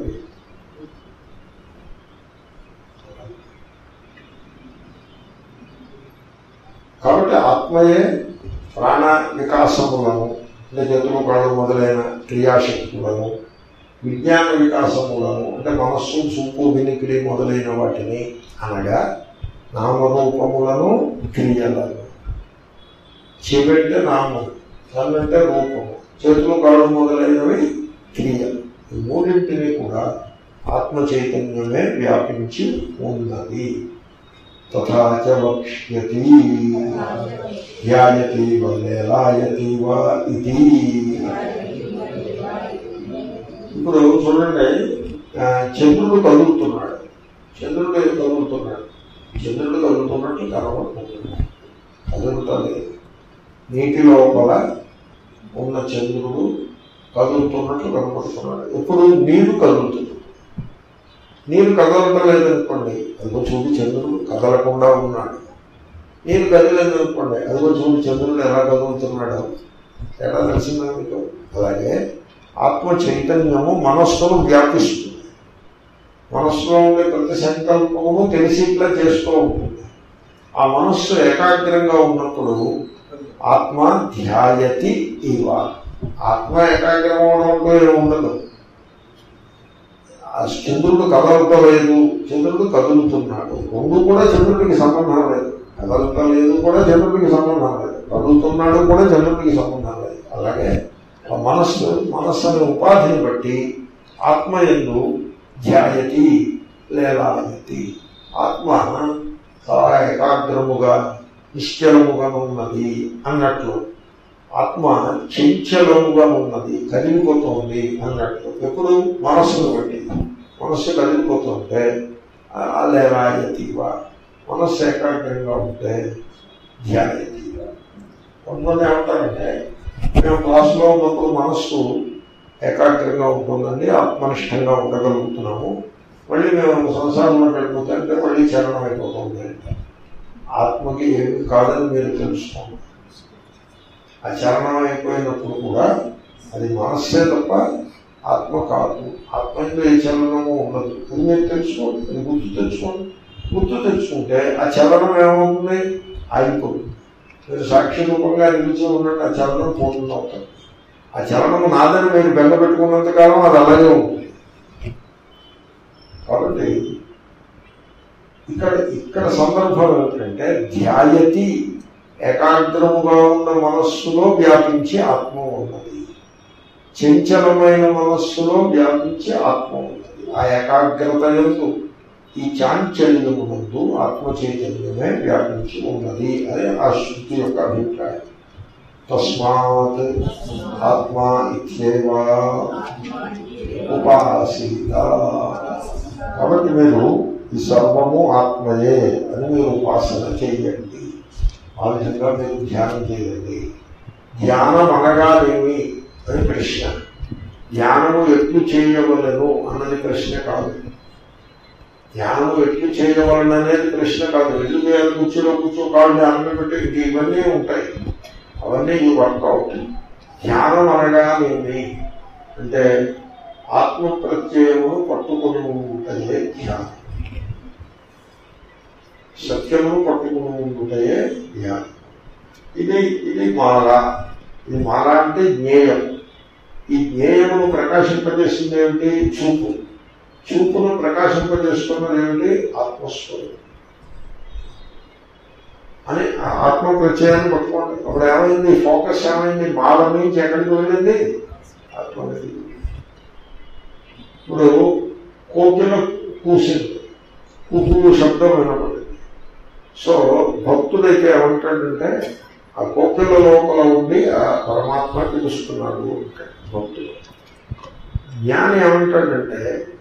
కాబట్టి ఆత్మయే ప్రాణ వికాసములను అంటే చేతులు కాళ్ళు మొదలైన క్రియాశక్తులను విజ్ఞాన వికాసములను అంటే మనస్సు చూపు వినికిడి మొదలైన వాటిని అనగా నామరూపములను క్రియలను చెవంటే నామం కన్నంటే రూపము చేతులు కాళ్ళు మొదలైనవి క్రియలు ఈ మూడింటిని కూడా ఆత్మ చైతన్యమే వ్యాపించి ఉన్నది తథాచ వక్ష్యతి ధ్యాయతి వల్లేలాయతి వా ఇది ఇప్పుడు చూడండి ఆ, చంద్రుడు కదులుతున్నాడు చంద్రుడు ఏదో కదులుతున్నాడు చంద్రుడు కదులుతున్నట్టు కనబడుతుంది కదులుతుంది నీటి లోపల ఉన్న చంద్రుడు కదులుతున్నట్లు కనబడుతున్నాడు ఎప్పుడు నీరు కదులుతుంది నీరు కదలటం లేదనుకోండి అదిగో చూడు చంద్రుడు కదలకుండా ఉన్నాడు నీరు కదలేదనుకోండి అదిగో చూడు చంద్రుడు ఎలా కదులుతున్నాడు ఎలా తెలిసిందా మీకు అలాగే ఆత్మ చైతన్యము మనస్సును వ్యాపిస్తుంది మనస్సులో ఉండే ప్రతి సంకల్పమును తెలిసి ఇట్లా చేస్తూ ఉంటుంది ఆ మనస్సు ఏకాగ్రంగా ఉన్నప్పుడు ఆత్మ ధ్యాయతి ఇవ ఆత్మ ఏకాగ్రం అవడంలో ఏమి ఉండదు ఆ చంద్రుడు కదలతలేదు చంద్రుడు కదులుతున్నాడు రెండు కూడా చంద్రుడికి సంబంధం లేదు కదలతలేదు కూడా చంద్రుడికి సంబంధం లేదు కదులుతున్నాడు కూడా చంద్రుడికి సంబంధం లేదు అలాగే ఆ మనస్సు మనస్సు అనే ఉపాధిని బట్టి ఆత్మ ఎందు ధ్యాయతి లేలాయతి ఆత్మ చాలా ఏకాగ్రముగా నిశ్చలముగా ఉన్నది అన్నట్లు ఆత్మ చంచలముగా ఉన్నది కదిలిపోతుంది అన్నట్లు ఎప్పుడు మనస్సును బట్టి మనస్సు కదిలిపోతుంటే లేరాయతీవా మనస్సు ఏకాగ్రంగా ఉంటే ధ్యాయతీవా కొంతమంది ఏమంటారంటే మేము క్లాసులో ఉన్నప్పుడు మనస్సు ఏకాగ్రంగా ఉంటుందండి ఆత్మనిష్టంగా ఉండగలుగుతున్నాము మళ్ళీ మేము సంసారంలో వెళ్ళిపోతే అంటే మళ్ళీ చరణం అయిపోతుంది అంటారు ఆత్మకి ఏమి కాదని మీరు తెలుసుకోండి ఆ చరణం అయిపోయినప్పుడు కూడా అది మనస్సే తప్ప ఆత్మ కాదు ఆత్మలో ఏ చలనము ఉండదు అది మీరు తెలుసుకోండి అది గుర్తు తెచ్చుకోండి గుర్తు తెచ్చుకుంటే ఆ చలనం ఏమవుతుంది ఆగిపోతుంది మీరు సాక్షి రూపంగా నిలిచి ఉన్నట్టు ఆ చలనం పోతుంది అవుతుంది ఆ చలనము నాదని మీరు బెంగ పెట్టుకున్నంత కాలం అది అలాగే ఉంటుంది కాబట్టి ఇక్కడ ఇక్కడ సందర్భం ఏమిటంటే ధ్యాయతి ఏకాగ్రముగా ఉన్న మనస్సులో వ్యాపించి ఆత్మ ఉన్నది చంచలమైన మనస్సులో వ్యాపించి ఆత్మ ఉన్నది ఆ ఏకాగ్రత ఎందు ఈ చాంచల్యమునందు ఆత్మ చైతన్యమే వ్యాపించి ఉన్నది అదే ఆ శృతి యొక్క అభిప్రాయం తస్మాత్ ఆత్మ ఇత్యేవ ఉపాసీత కాబట్టి మీరు ఈ సర్వము ఆత్మయే అని మీరు ఉపాసన చేయండి ఆ విధంగా మీరు ధ్యానం చేయండి ధ్యానం అనగానేమి అని ప్రశ్న ధ్యానము ఎట్లు చేయవలను అన్నది ప్రశ్న కాదు ధ్యానము ఎట్లు చేయవలను అనేది ప్రశ్న కాదు వెళ్ళి మీద కూర్చోలో కూర్చో కాళ్ళు ధ్యానం పెట్టి ఇంక ఇవన్నీ ఉంటాయి అవన్నీ ఈ వర్కౌట్ ధ్యానం అనగానేమి అంటే ఆత్మ ప్రత్యయమును పట్టుకుని ఉంటే ధ్యానం సత్యమును పట్టుకుని ఉంటే ధ్యానం ఇది ఇది మాల ఇది మాల అంటే జ్ఞేయం ఈ జ్ఞేయమును ప్రకాశింపజేస్తుంది ఏమిటి చూపు చూపును ప్రకాశింపజేస్తున్నది ఏమిటి ఆత్మస్వరూపం అని ఆ ఆత్మ ప్రత్యయాన్ని పట్టుకోండి అప్పుడు ఏమైంది ఫోకస్ ఏమైంది మాల నుంచి ఎక్కడికి వెళ్ళింది ఆత్మ దగ్గరికి. ఇప్పుడు కోకిల కూసింది కుకులు శబ్దం వినపడింది సో భక్తుడైతే ఏమంటాడంటే ఆ కోకిల లోపల ఉండి ఆ పరమాత్మ పిలుస్తున్నాడు అంటాడు భక్తుడు జ్ఞాని ఏమంటాడంటే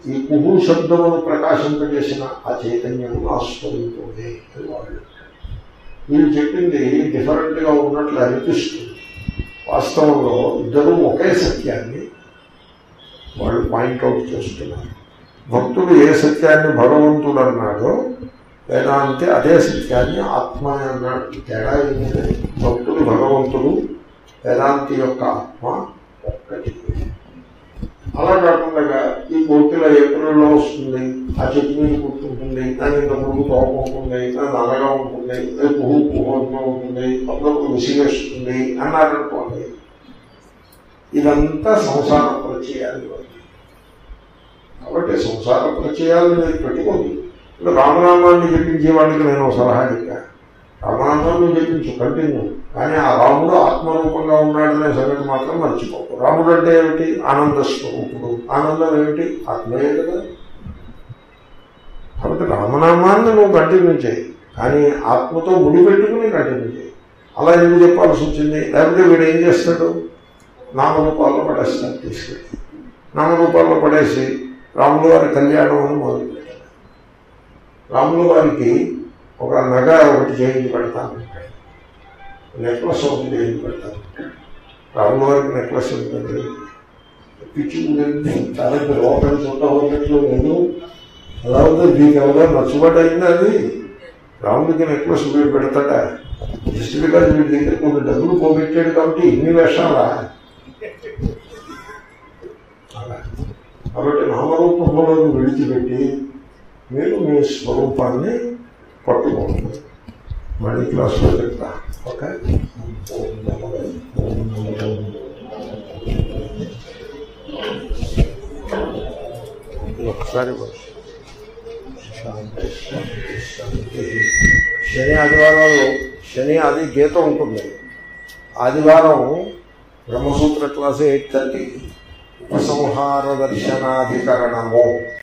ఈ కుహు శబ్దమును ప్రకాశింపజేసిన ఆ చైతన్యము నా స్వరూపమే అని వాళ్ళు వీళ్ళు చెప్పింది డిఫరెంట్గా ఉన్నట్లు అనిపిస్తుంది వాస్తవంలో ఇద్దరూ ఒకే సత్యాన్ని వాళ్ళు పాయింట్అవుట్ చేస్తున్నారు భక్తుడు ఏ సత్యాన్ని భగవంతుడు అన్నాడో వేదాంతి అదే సత్యాన్ని ఆత్మ అన్నాడు ఈ తేడా ఏంటంటే భక్తుడు భగవంతుడు వేదాంతి యొక్క ఆత్మ ఒక్కటి అలా కాకుండా ఈ కోకిల ఏప్రిల్లో వస్తుంది ఆ చెట్టు మీద కూర్చుంటుంది దాని ఇంత ముందు తోక ఉంటుంది దాని నల్లగా ఉంటుంది అది పువ్వు పువ్వుగా ఉంటుంది అప్పుడప్పుడు విసిగేస్తుంది అన్నారనుకోండి ఇదంతా సంసార పరిచయాలు కాబట్టి సంసార పరిచయాలు మీరు పెట్టుకోండి ఇప్పుడు రామనామాన్ని జపించే వాళ్ళకి నేను ఒక సలహా చెప్పా రామనామాన్ని జపించు కంటిన్యూ కానీ ఆ రాముడు ఆత్మరూపంగా ఉన్నాడనే సంగతి మాత్రం మర్చిపోకు రాముడు అంటే ఏమిటి ఆనంద స్వరూపుడు ఆనందం ఏమిటి ఆత్మయే కదా కాబట్టి రామనామాన్ని నువ్వు కంటిన్యూ చేయి కానీ ఆత్మతో ముడిపెట్టుకుని కంటిన్యూ చేయి అలా ఎందుకు చెప్పాల్సి వచ్చింది లేకపోతే వీడు ఏం చేస్తాడు నామరూపాల్లో పడేస్తాడు తీసుకెళ్ళి నామరూపాల్లో పడేసి రాముల వారి కళ్యాణం అని మొదలుపెట్టాడు రాముల వారికి ఒక నగ ఒకటి చేయించి పెడతాను నెక్లెస్ ఒకటి చేయించి పెడతాను రాముల వారికి నెక్లెస్ ఉంటుంది పిచ్చి ఉంటుంది తనకి లోపల చుట్ట ఉన్నట్లు నేను అలా ఉంది దీనికి ఎవరో నచ్చుబాటు అయింది అది రాముడికి నెక్లెస్ వీడు పెడతాడా జస్ట్ బికాజ్ వీడి దగ్గర కొన్ని డబ్బులు పోగొట్టాడు కాబట్టి ఇన్ని వేషాలా అలా. కాబట్టి నామరూపంలో విడిచిపెట్టి మీరు మీ స్వరూపాన్ని పట్టుకోండి మళ్ళీ క్లాస్లో చెప్తా ఓకే ఓం నమో ఓం నమో ఒకసారి శాంతి శాంతి శాంతి శని ఆదివారాలు శని ఆది గీత ఉంటుంది ఆదివారం బ్రహ్మసూత్ర క్లాస్ ఎయిట్ థర్టీ ఉపసంహార దర్శనాధికరణము